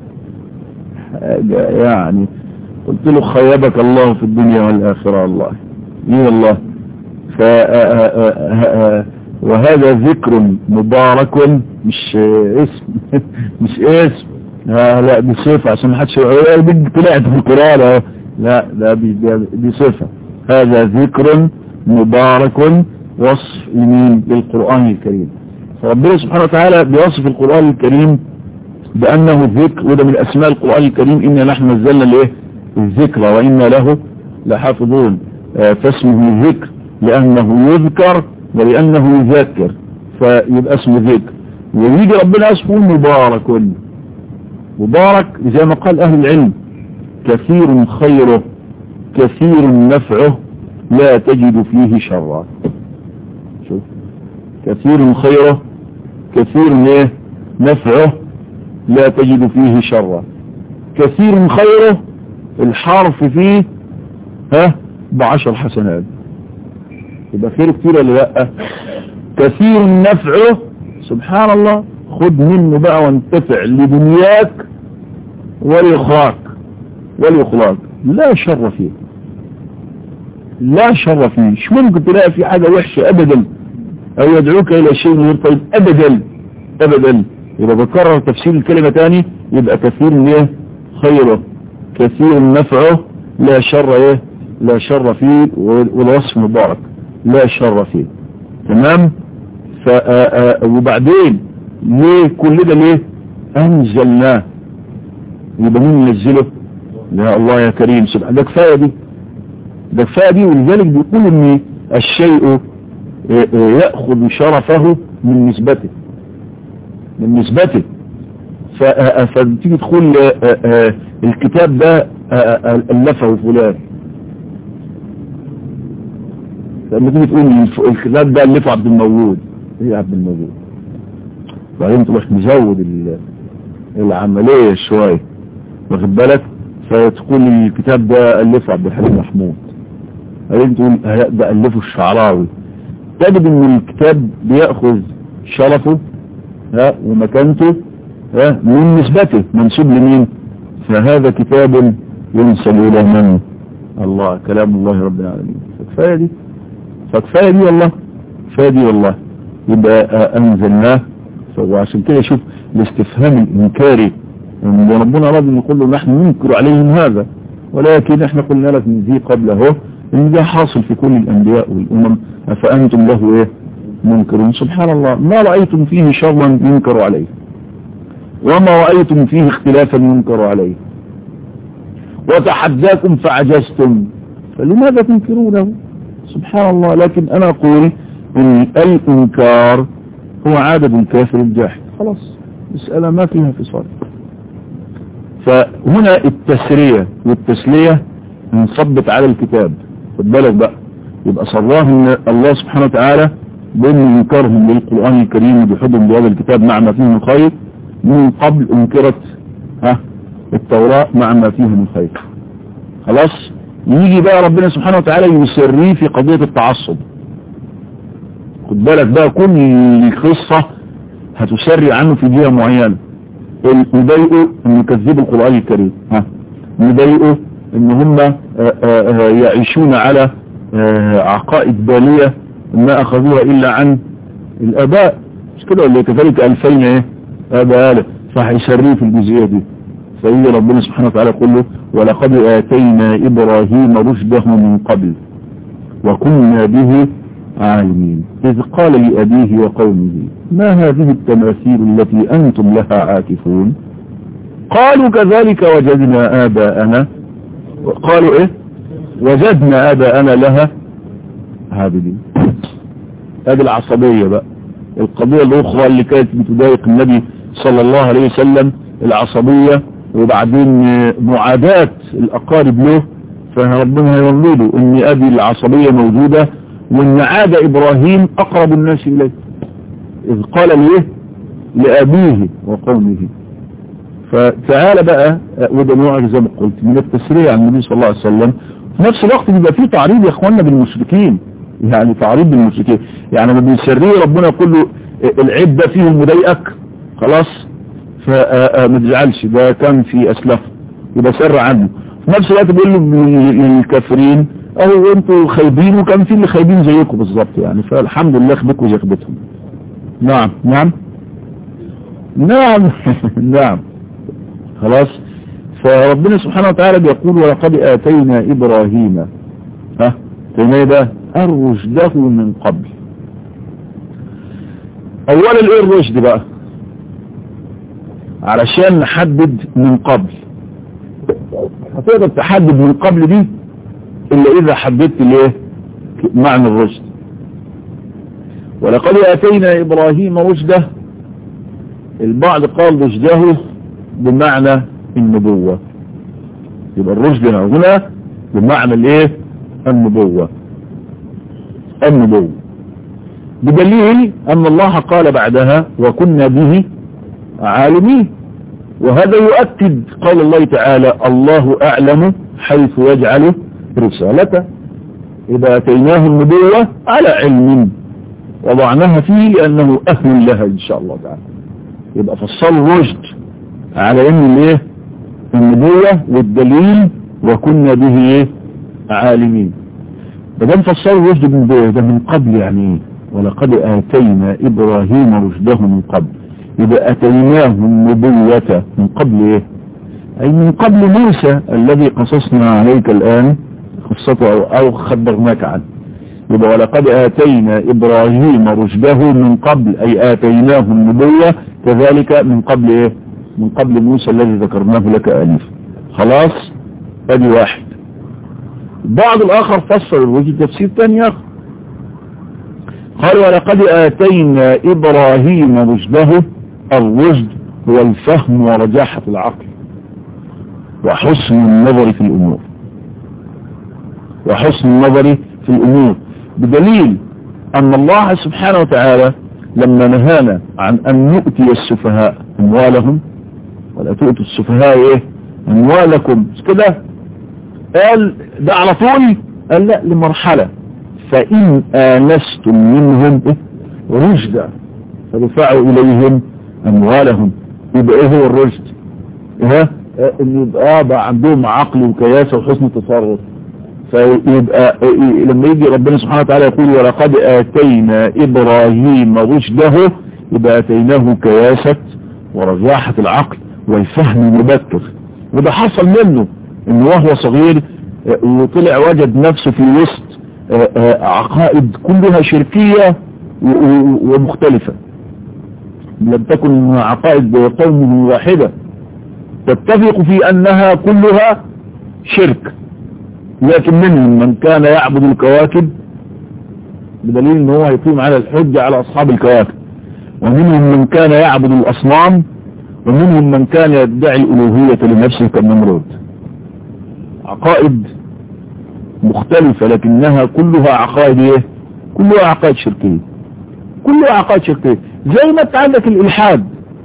يعني قلت له خيبك الله في الدنيا والآخرة الله ايه والله ف وهذا ذكر مبارك مش اسم مش اسم لا لا دي صفة عشان ما حدش طلعت في القرآن اهو لا لا دي, دي صفة هذا ذكر مبارك وصف لمين للقرآن الكريم فربنا سبحانه وتعالى بيوصف القرآن الكريم بأنه ذكر وده من أسماء القرآن الكريم إنا نحن نزلنا الايه الذكر وإنا له لحافظون فاسمه الذكر لأنه يذكر ولأنه يذكر فيبقى اسمه ذكر ويجي ربنا اسمه مبارك مبارك زي ما قال أهل العلم كثير خيره كثير نفعه لا تجد فيه شرا شوف كثير خيره كثير ايه نفعه لا تجد فيه شرا كثير خيره الحرف فيه ها بعشر حسنات يبقى خير كتير ولا لا كثير نفعه سبحان الله خد منه بقى وانتفع لدنياك ولإخراك ولإخراك لا شر فيه لا شر فيه مش ممكن تلاقي في حاجة وحشة أبدا أو يدعوك إلى شيء غير طيب أبدا أبدا يبقى بكرر تفسير الكلمة تاني يبقى كثير ايه خيره كثير نفعه لا شر ايه لا شر فيه والوصف مبارك لا شر فيه تمام ف وبعدين ليه كل ده ليه انزلناه يبقى مين ينزله يا الله يا كريم سبحانه ده كفايه دي ده كفايه دي ولذلك بيقول ان الشيء ياخذ شرفه من نسبته من نسبته فتيجي تقول الكتاب ده ألفه فلان لما تيجي تقول الكتاب ده ألفه عبد الموجود ايه عبد الموجود بعدين تروح مزود العملية شوية واخد بالك فتقول الكتاب ده ألفه عبد الحليم محمود بعدين تقول ده ألفه الشعراوي تجد ان الكتاب بيأخذ شرفه ها ومكانته ها من نسبته منسوب لمين فهذا كتاب ينسب الى من الله كلام الله رب العالمين فكفايه دي فكفايه دي والله كفايه دي والله يبقى انزلناه وعشان كده شوف الاستفهام الانكاري ان ربنا رب نقول له نحن ننكر عليهم هذا ولكن احنا قلنا لك من ذي قبله ان ده حاصل في كل الانبياء والامم افانتم له ايه منكرون سبحان الله ما رأيتم فيه شرا ينكر عليه وما رأيتم فيه اختلافا ينكر عليه وتحداكم فعجزتم فلماذا تنكرونه سبحان الله لكن انا اقول ان الانكار هو عادة الكافر الجاحد خلاص مسألة ما فيها فصال فهنا التسرية والتسلية انصبت على الكتاب خد بالك بقى يبقى صراه ان الله سبحانه وتعالى بأن إنكارهم للقرآن الكريم وبحبهم لهذا الكتاب مع ما فيه من خير من قبل انكرت ها التوراة مع ما فيه من خير خلاص يجي بقى ربنا سبحانه وتعالى يسريه في قضية التعصب خد بالك بقى كل قصة هتسري عنه في جهة معينة يضايقوا ان يكذبوا القرآن الكريم ها يضايقوا ان هم يعيشون على عقائد بالية ما اخذوها الا عن الاباء مش كده ولا كذلك الفين ايه ابا آله صح يسريه في الجزئية دي فهي ربنا سبحانه وتعالى يقول له ولقد آتينا إبراهيم رشده من قبل وكنا به عالمين إذ قال لأبيه وقومه ما هذه التماثيل التي أنتم لها عاكفون قالوا كذلك وجدنا آباءنا قالوا إيه وجدنا آباءنا لها عابدين هذه العصبية بقى القضية الأخرى اللي كانت بتضايق النبي صلى الله عليه وسلم العصبية وبعدين معاداة الأقارب له فربنا هيولده ان أبي العصبية موجودة وان عاد إبراهيم أقرب الناس إليه إذ قال ليه لأبيه وقومه فتعال بقى وده نوع زي ما قلت من التسريع عن النبي صلى الله عليه وسلم في نفس الوقت بيبقى فيه تعريض يا اخواننا بالمشركين يعني تعريض بالمشركين يعني لما بيسريه ربنا يقول له العيب ده فيه مضايقك خلاص فما تزعلش ده كان في اسلافه يبقى سر عنه في نفس الوقت بيقول له للكافرين اهو انتوا خايبين وكان في اللي خايبين زيكم بالظبط يعني فالحمد لله خبكوا زي خبتهم نعم نعم نعم نعم خلاص فربنا سبحانه وتعالى بيقول ولقد آتينا إبراهيم ها اتيناه ده الرشده من قبل اولا ايه الرشد بقى علشان نحدد من قبل هتقدر تحدد من قبل دي الا اذا حددت الايه معنى الرشد ولقد اتينا ابراهيم رشده البعض قال رشده بمعنى النبوة يبقى الرشد هنا بمعنى الايه النبوة النبوة بدليل ان الله قال بعدها وكنا به عالمين وهذا يؤكد قول الله تعالى الله اعلم حيث يجعل رسالته اذا اتيناه النبوة على علم وضعناها فيه لانه اهل لها ان شاء الله تعالى يبقى فصل رشد على ان الايه النبوة والدليل وكنا به ايه عالمين بدل فصلوا رشد بالنبوة ده من قبل يعني ايه ولقد آتينا إبراهيم رشده من قبل إذا أتيناه النبوة من قبل إيه أي من قبل موسى الذي قصصنا عليك الآن قصته أو, أو خبرناك عنه يبقى ولقد آتينا إبراهيم رشده من قبل أي آتيناه النبوة كذلك من قبل إيه من قبل موسى الذي ذكرناه لك آنفا خلاص ادي واحد بعض الآخر فسر الوجه تفسير ثاني آخر قال ولقد آتينا إبراهيم رشده الرشد هو الفهم ورجاحة العقل وحسن النظر في الأمور وحسن النظر في الأمور بدليل أن الله سبحانه وتعالى لما نهانا عن أن نؤتي السفهاء أموالهم ولا تؤتوا السفهاء إيه أموالكم مش كده قال ده على طول قال لا لمرحلة فإن آنستم منهم إيه؟ رشدا فدفعوا إليهم أموالهم يبقى إيه هو الرشد إيه إن يبقى بقى عندهم عقل وكياسة وحسن تصرف فيبقى إيه لما يجي ربنا سبحانه وتعالى يقول ولقد آتينا إبراهيم رشده يبقى آتيناه كياسة ورجاحة العقل والفهم المبكر وده حصل منه انه وهو صغير وطلع وجد نفسه في وسط عقائد كلها شركية ومختلفة لم تكن عقائد قوم واحدة تتفق في انها كلها شرك لكن منهم من كان يعبد الكواكب بدليل ان هو يقيم على الحجة على اصحاب الكواكب ومنهم من كان يعبد الاصنام ومنهم من كان يدعي الالوهية لنفسه كالنمرود عقائد مختلفة لكنها كلها عقائد ايه كلها عقائد شركية كلها عقائد شركية زي ما انت عندك الالحاد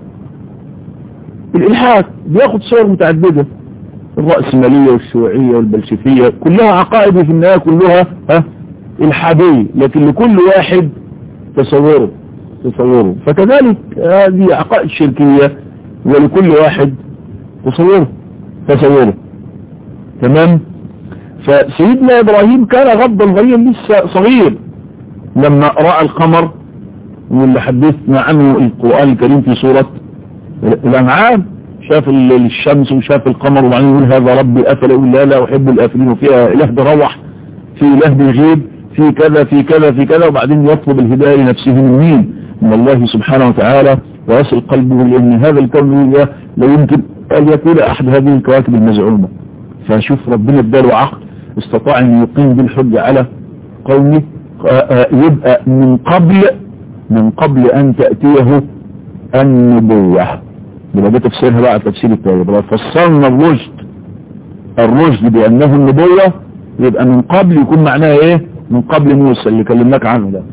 الالحاد بياخد صور متعددة الرأسمالية والشيوعية والبلشفية كلها عقائد وفي النهاية كلها ها الحادية لكن لكل واحد تصوره تصوره فكذلك هذه عقائد شركية ولكل واحد تصوره تصوره تمام فسيدنا إبراهيم كان غضا غريا لسه صغير لما رأى القمر واللي حدثنا عنه القرآن الكريم في سورة الأنعام شاف الشمس وشاف القمر وبعدين يقول هذا ربي أفل يقول لا لا أحب الآفلين وفيها إله بروح في إله بالغيب في كذا في كذا في كذا وبعدين يطلب الهداية لنفسه من مين من الله سبحانه وتعالى ويصل قلبه لأن هذا الكون لا يمكن أن يكون أحد هذه الكواكب المزعومة فشوف ربنا اداله عقل استطاع أن يقيم بالحج على قومه يبقى من قبل من قبل أن تأتيه النبوة يبقى ده تفسيرها بقى تفسير التالي بقى فصلنا الرشد الرشد بأنه النبوة يبقى من قبل يكون معناها ايه من قبل موسى اللي كلمناك عنه ده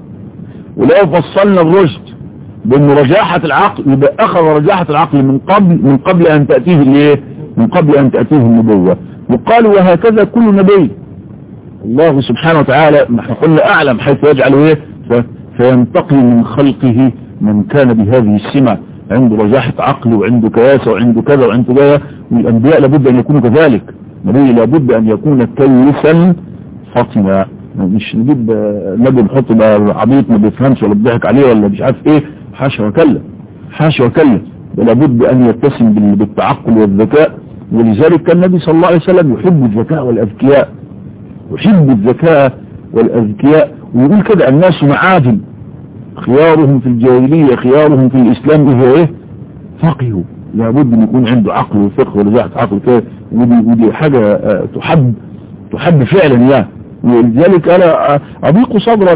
ولو فصلنا الرشد بأن رجاحة العقل يبقى أخذ رجاحة العقل من قبل من قبل أن تأتيه الايه من قبل أن تأتيه النبوة وقال وهكذا كل نبي الله سبحانه وتعالى ما احنا قلنا أعلم حيث يجعل ايه فينتقي من خلقه من كان بهذه السمة عنده رجاحة عقل وعنده كياسة وعنده كذا وعنده كذا والأنبياء لابد أن يكونوا كذلك النبي لابد أن يكون كيسا فطنا مش نجيب نبي نحط بقى عبيط ما بيفهمش ولا بيضحك عليه ولا مش عارف ايه حاشا وكلا حاشا وكلا لابد أن يتسم بالتعقل والذكاء ولذلك كان النبي صلى الله عليه وسلم يحب الذكاء والأذكياء يحب الذكاء والأذكياء ويقول كده الناس معادن خيارهم في الجاهلية خيارهم في الإسلام إذا إيه فقهوا لابد أن يكون عنده عقل وفقه ورجاعة عقل كده ودي, ودي حاجة تحب تحب فعلا يعني ولذلك أنا أضيق صدرا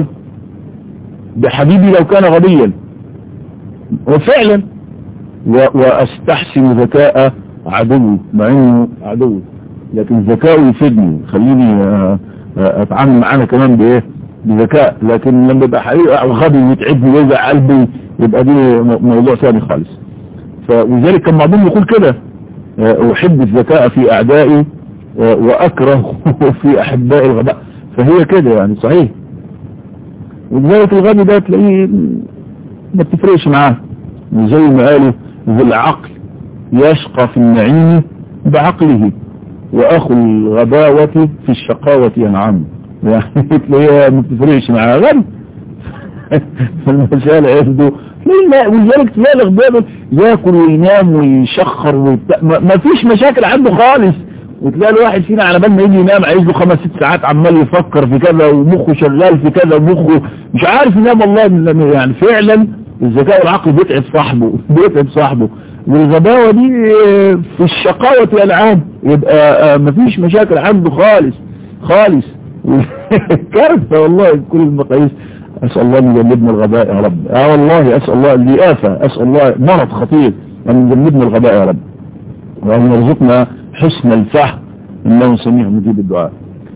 بحبيبي لو كان غبيا وفعلا واستحسن ذكاء عدوي مع انه عدوي لكن ذكاؤه يفيدني خليني اتعامل معانا كمان بايه بذكاء لكن لما يبقى حقيقة او غبي ويتعبني ويوجع قلبي يبقى دي موضوع ثاني خالص فلذلك كان بعضهم يقول كده احب الذكاء في اعدائي واكره في احبائي الغباء فهي كده يعني صحيح ولذلك الغبي ده تلاقيه ما بتفرقش معاه زي ما قالوا ذو العقل يشقى في النعيم بعقله واخو الغباوة في الشقاوة ينعم يعني تلاقيها ما بتفرقش معاه غبي فالمسألة يبدو ولذلك تلاقي الغباء ياكل وينام ويشخر ويبتع... ما فيش مشاكل عنده خالص وتلاقي الواحد فينا على بال ما يجي ينام عايز له خمس ست ساعات عمال يفكر في كذا ومخه شغال في كذا ومخه مش عارف ينام والله يعني فعلا الذكاء والعقل بيتعب صاحبه بيتعب صاحبه والغباوة دي في الشقاوة والعام يبقى مفيش مشاكل عنده خالص خالص كارثة والله كل المقاييس أسأل الله أن يجنبنا الغباء يا رب اه والله أسأل الله دي آفة أسأل الله مرض خطير أن يجنبنا الغباء يا رب وأن يرزقنا حسن الفهم إنه سميع مجيب الدعاء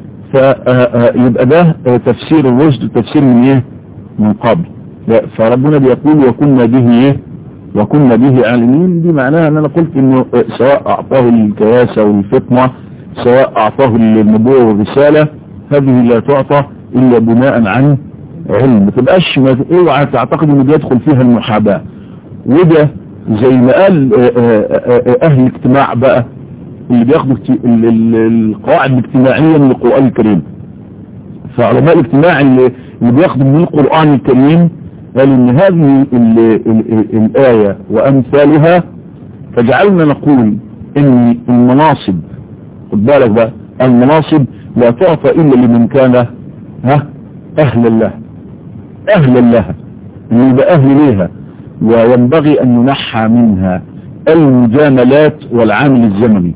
فيبقى ده تفسير الرشد تفسير من ايه من قبل فربنا بيقول وكنا به ايه وكنا به عالمين دي معناها ان انا قلت انه سواء اعطاه الكياسة والفطنة سواء اعطاه النبوة والرسالة هذه لا تعطى الا بناء عن علم ما تبقاش اوعى تعتقد انه بيدخل فيها المحاباة وده زي ما قال اهل الاجتماع بقى اللي بياخدوا القواعد الاجتماعية من القرآن الكريم فعلماء الاجتماع اللي, اللي بياخدوا من القرآن الكريم قالوا ان هذه ال ال الآية وأمثالها فجعلنا نقول ان المناصب خد بالك بقى المناصب لا تعطى إلا لمن كان ها أهلا لها أهلا لها اللي يبقى أهل ليها وينبغي أن ينحى منها المجاملات والعامل الزمني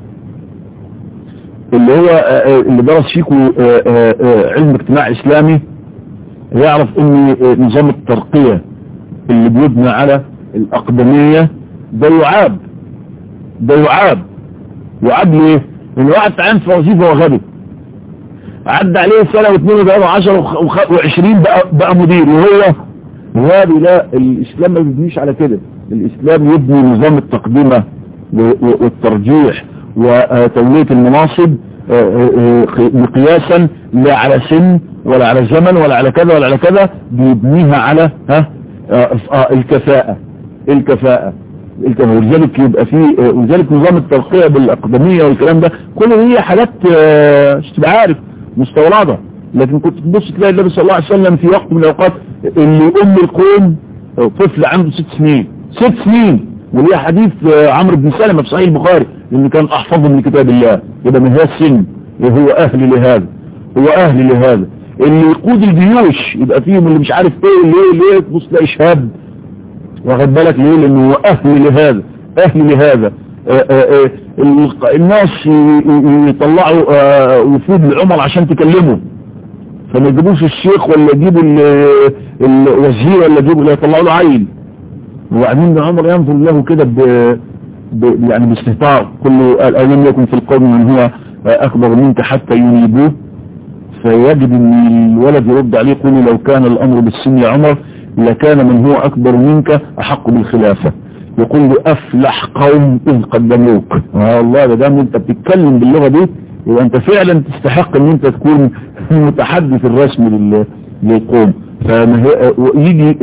اللي هو اللي درس فيكم علم اجتماع اسلامي يعرف ان نظام الترقية اللي بيبنى على الاقدمية ده يعاب ده يعاب يعاب ليه ان واحد تعين في وظيفة وغبي عدى عليه سنة واثنين وثلاثة وعشر وعشرين بقى, بقى مدير وهو هذه لا الإسلام ما بيبنيش على كده الإسلام يبني نظام التقدمة والترجيح وتولية المناصب مقياسا لا على سن ولا على زمن ولا على كذا ولا على كذا بيبنيها على ها الكفاءة الكفاءة ولذلك يبقى في ولذلك نظام الترقية بالأقدمية والكلام ده كل هي حاجات مش تبقى عارف مستوردة لكن كنت تبص تلاقي النبي صلى الله عليه وسلم في وقت من الأوقات اللي أم القوم طفل عنده ست سنين ست سنين وليه حديث عمرو بن سلمة في صحيح البخاري اللي كان أحفظه من كتاب الله يبقى من هذا السن هو أهل لهذا هو أهل لهذا اللي يقود الجيوش يبقى فيهم اللي مش عارف ايه ليه ليه تبص تلاقي شهاب واخد بالك ليه لانه هو اهل لهذا اهل لهذا آآ آآ الناس يطلعوا وفود لعمر عشان تكلمه فما يجيبوش الشيخ ولا يجيبوا الوزير ولا يجيبوا لا يطلعوا له عيل وبعدين عمر ينظر له كده ب... ب... يعني باستهتار كله قال ألم يكن في القوم من هو أكبر منك حتى ينيبوه فيجد ان الولد يرد عليه يقول لو كان الأمر بالسن يا عمر لكان من هو أكبر منك أحق بالخلافة يقول له أفلح قوم إذ قدموك والله ده دام أنت بتتكلم باللغة دي يبقى أنت فعلا تستحق أن أنت تكون المتحدث الرسمي للقوم فيجي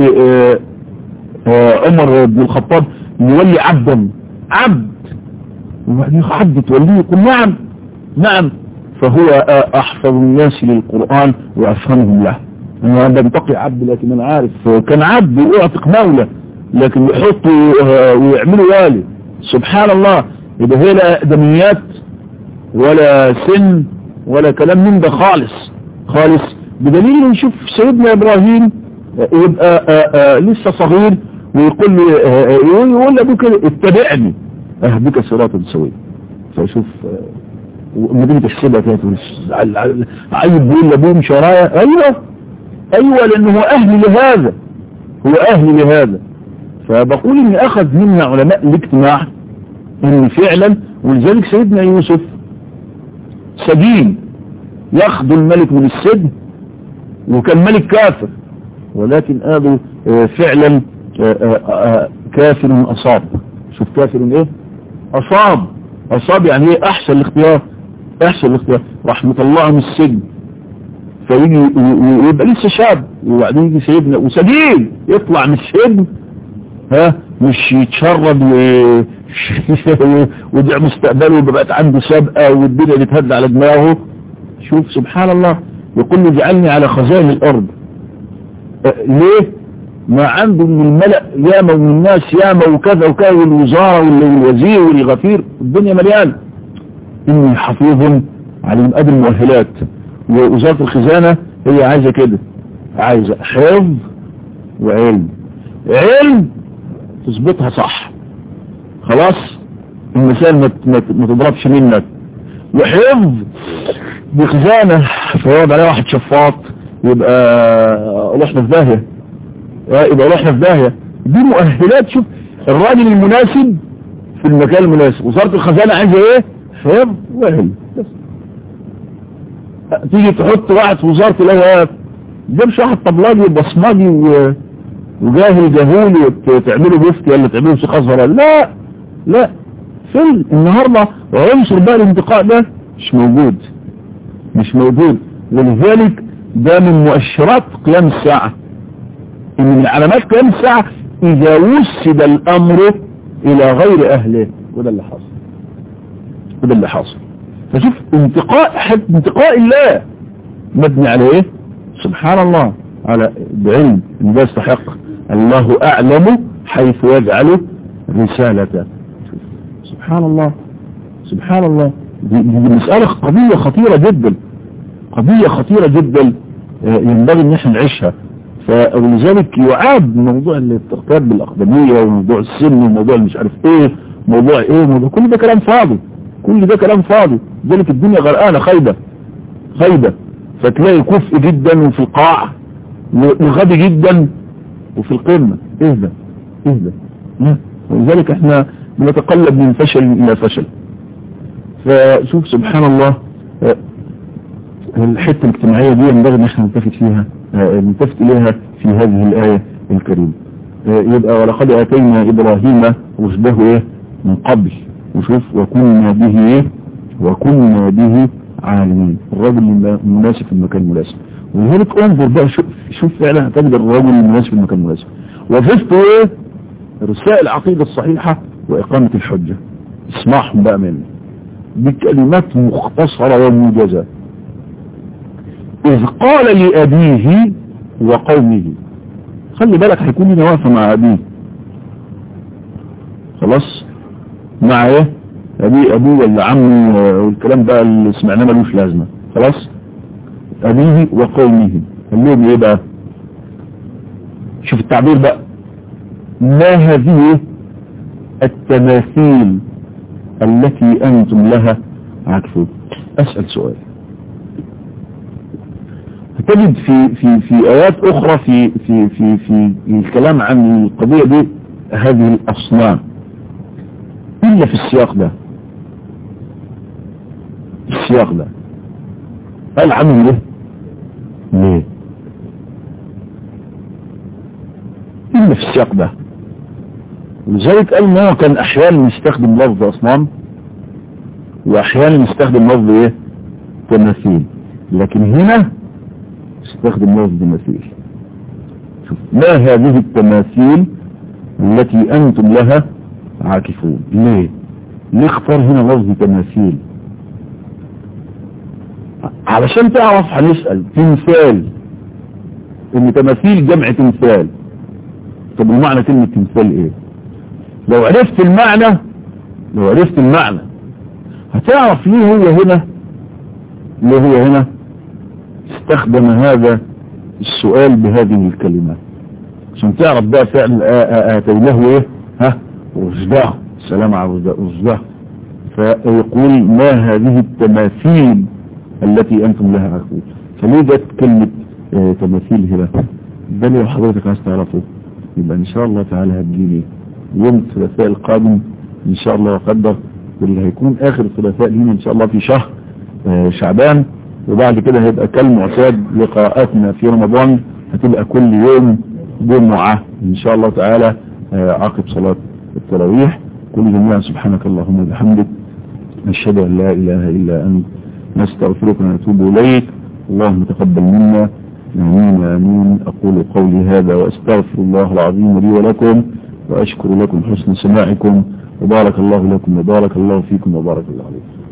عمر بن الخطاب يولي عبدا عبد وبعدين عبد توليه يقول نعم نعم فهو أحفظ الناس للقرآن وأفهمهم له أنا بنتقي عبد لكن أنا عارف كان عبد يعتق مولى لكن يحطوا ويعملوا والي سبحان الله يبقى هي لا أدميات ولا سن ولا كلام من ده خالص خالص بدليل نشوف سيدنا إبراهيم يبقى آآ آآ لسه صغير ويقول له يقول لأبوه كده اتبعني أهدك صراطا سويا فشوف مدينة تحسبها كده عيب بيقول لأبوه مش ورايا أيوه أيوه لأنه هو أهل لهذا هو أهل لهذا فبقول إن أخذ منا علماء الاجتماع إن فعلا ولذلك سيدنا يوسف سجين ياخذ الملك من السجن وكان ملك كافر ولكن هذا فعلا كافر أصاب شوف كافر ايه أصاب أصاب يعني ايه أحسن الاختيار أحسن الاختيار راح مطلعه من السجن فيجي ويبقى لسه شاب وبعدين يجي سيدنا وسجين يطلع من السجن ها مش يتشرد و ويضيع مستقبله وبقت عنده سابقة والدنيا بتهد على دماغه شوف سبحان الله يقول له اجعلني على خزائن الأرض أه ليه ما عنده من الملأ ياما ومن الناس ياما وكذا وكذا والوزارة والوزير والغفير الدنيا مليانة إني حفيظ على أدي المؤهلات ووزارة الخزانة هي عايزة كده عايزة حفظ وعلم علم تظبطها صح خلاص المثال ما, ما تضربش منك وحفظ بخزانة فيقعد عليها واحد شفاط يبقى رحنا في داهية يبقى رحنا في داهية دي مؤهلات شوف الراجل المناسب في المكان المناسب وزارة الخزانة عايزة ايه حفظ وعلم بس تيجي تحط واحد في وزارة الاوقاف ده مش واحد طبلاجي وبصمجي و... وجاهل جهولي وتعمله مفتي ولا تعمله شيخ ازهر لا لا فين النهارده عنصر بقى الانتقاء ده مش موجود مش موجود ولذلك ده من مؤشرات قيام الساعة ان من علامات قيام الساعة اذا وسد الامر الى غير اهله وده اللي حاصل وده اللي حاصل فشوف انتقاء حد انتقاء الله مبني على ايه سبحان الله على بعلم ان ده يستحق الله اعلم حيث يجعل رسالته سبحان الله سبحان الله دي, دي مسألة قضية خطيرة جدا قضية خطيرة جدا ينبغي ان احنا نعيشها فلذلك يعاد موضوع الترتاب بالاقدمية وموضوع السن وموضوع مش عارف ايه موضوع ايه موضوع كل ده كلام فاضي كل ده كلام فاضي ذلك الدنيا غرقانة خايبة خايبة فتلاقي كفء جدا وفي القاع وغبي جدا وفي القمة اهدى اهدى ولذلك احنا بنتقلب من فشل الى فشل فشوف سبحان الله الحتة الاجتماعية دي ينبغي ان احنا نلتفت فيها نلتفت اليها في هذه الآية الكريم يبقى ولقد اتينا ابراهيم رشده ايه من قبل وشوف وكنا به ايه وكنا به عالمين الرجل المناسب في المكان المناسب ولذلك انظر بقى شوف, شوف فعلا تجد الرجل المناسب في المكان المناسب وظيفته ايه رسائل العقيدة الصحيحة واقامة الحجة اسمعهم بقى مني بكلمات مختصرة وموجزة اذ قال لابيه وقومه خلي بالك هيكون هنا واقفه مع ابيه خلاص مع ايه ابي ابوه ولا عمه والكلام بقى اللي سمعناه ملوش لازمه خلاص ابيه وقومه قال لهم ايه بقى شوف التعبير بقى ما هذه التماثيل التي انتم لها عاكفون اسال سؤال تجد في في في ايات اخرى في في في في الكلام عن القضيه دي هذه الاصنام الا في السياق ده السياق ده قال عنهم ليه ليه الا في السياق ده ولذلك قال ان هو كان احيانا يستخدم لفظ اصنام واحيانا يستخدم لفظ ايه تماثيل لكن هنا استخدم لفظ تماثيل شوف ما هذه التماثيل التي انتم لها عاكفون ليه ليه اختار هنا لفظ تماثيل علشان تعرف هنسأل تمثال ان تماثيل جمع تمثال طب المعنى كلمة تمثال ايه لو عرفت المعنى لو عرفت المعنى هتعرف ليه هو هنا ليه هو هنا استخدم هذا السؤال بهذه الكلمات عشان تعرف بقى فعل اتيناه ايه ها رشده السلام على رشده فيقول ما هذه التماثيل التي انتم لها عاكفون فليه جت كلمة اه تماثيل هنا ده لو حضرتك عايز تعرفه يبقى ان شاء الله تعالى هتجيني يوم الثلاثاء القادم ان شاء الله وقدر واللي هيكون اخر الثلاثاء لينا ان شاء الله في شهر اه شعبان وبعد كده هيبقى كالمعتاد لقاءاتنا في رمضان هتبقى كل يوم جمعة ان شاء الله تعالى اه عقب صلاة التراويح كل جميعا سبحانك اللهم وبحمدك نشهد ان لا اله الا انت نستغفرك ونتوب اليك اللهم تقبل منا امين امين اقول قولي هذا واستغفر الله العظيم لي ولكم واشكر لكم حسن سماعكم وبارك الله لكم وبارك الله فيكم وبارك الله عليكم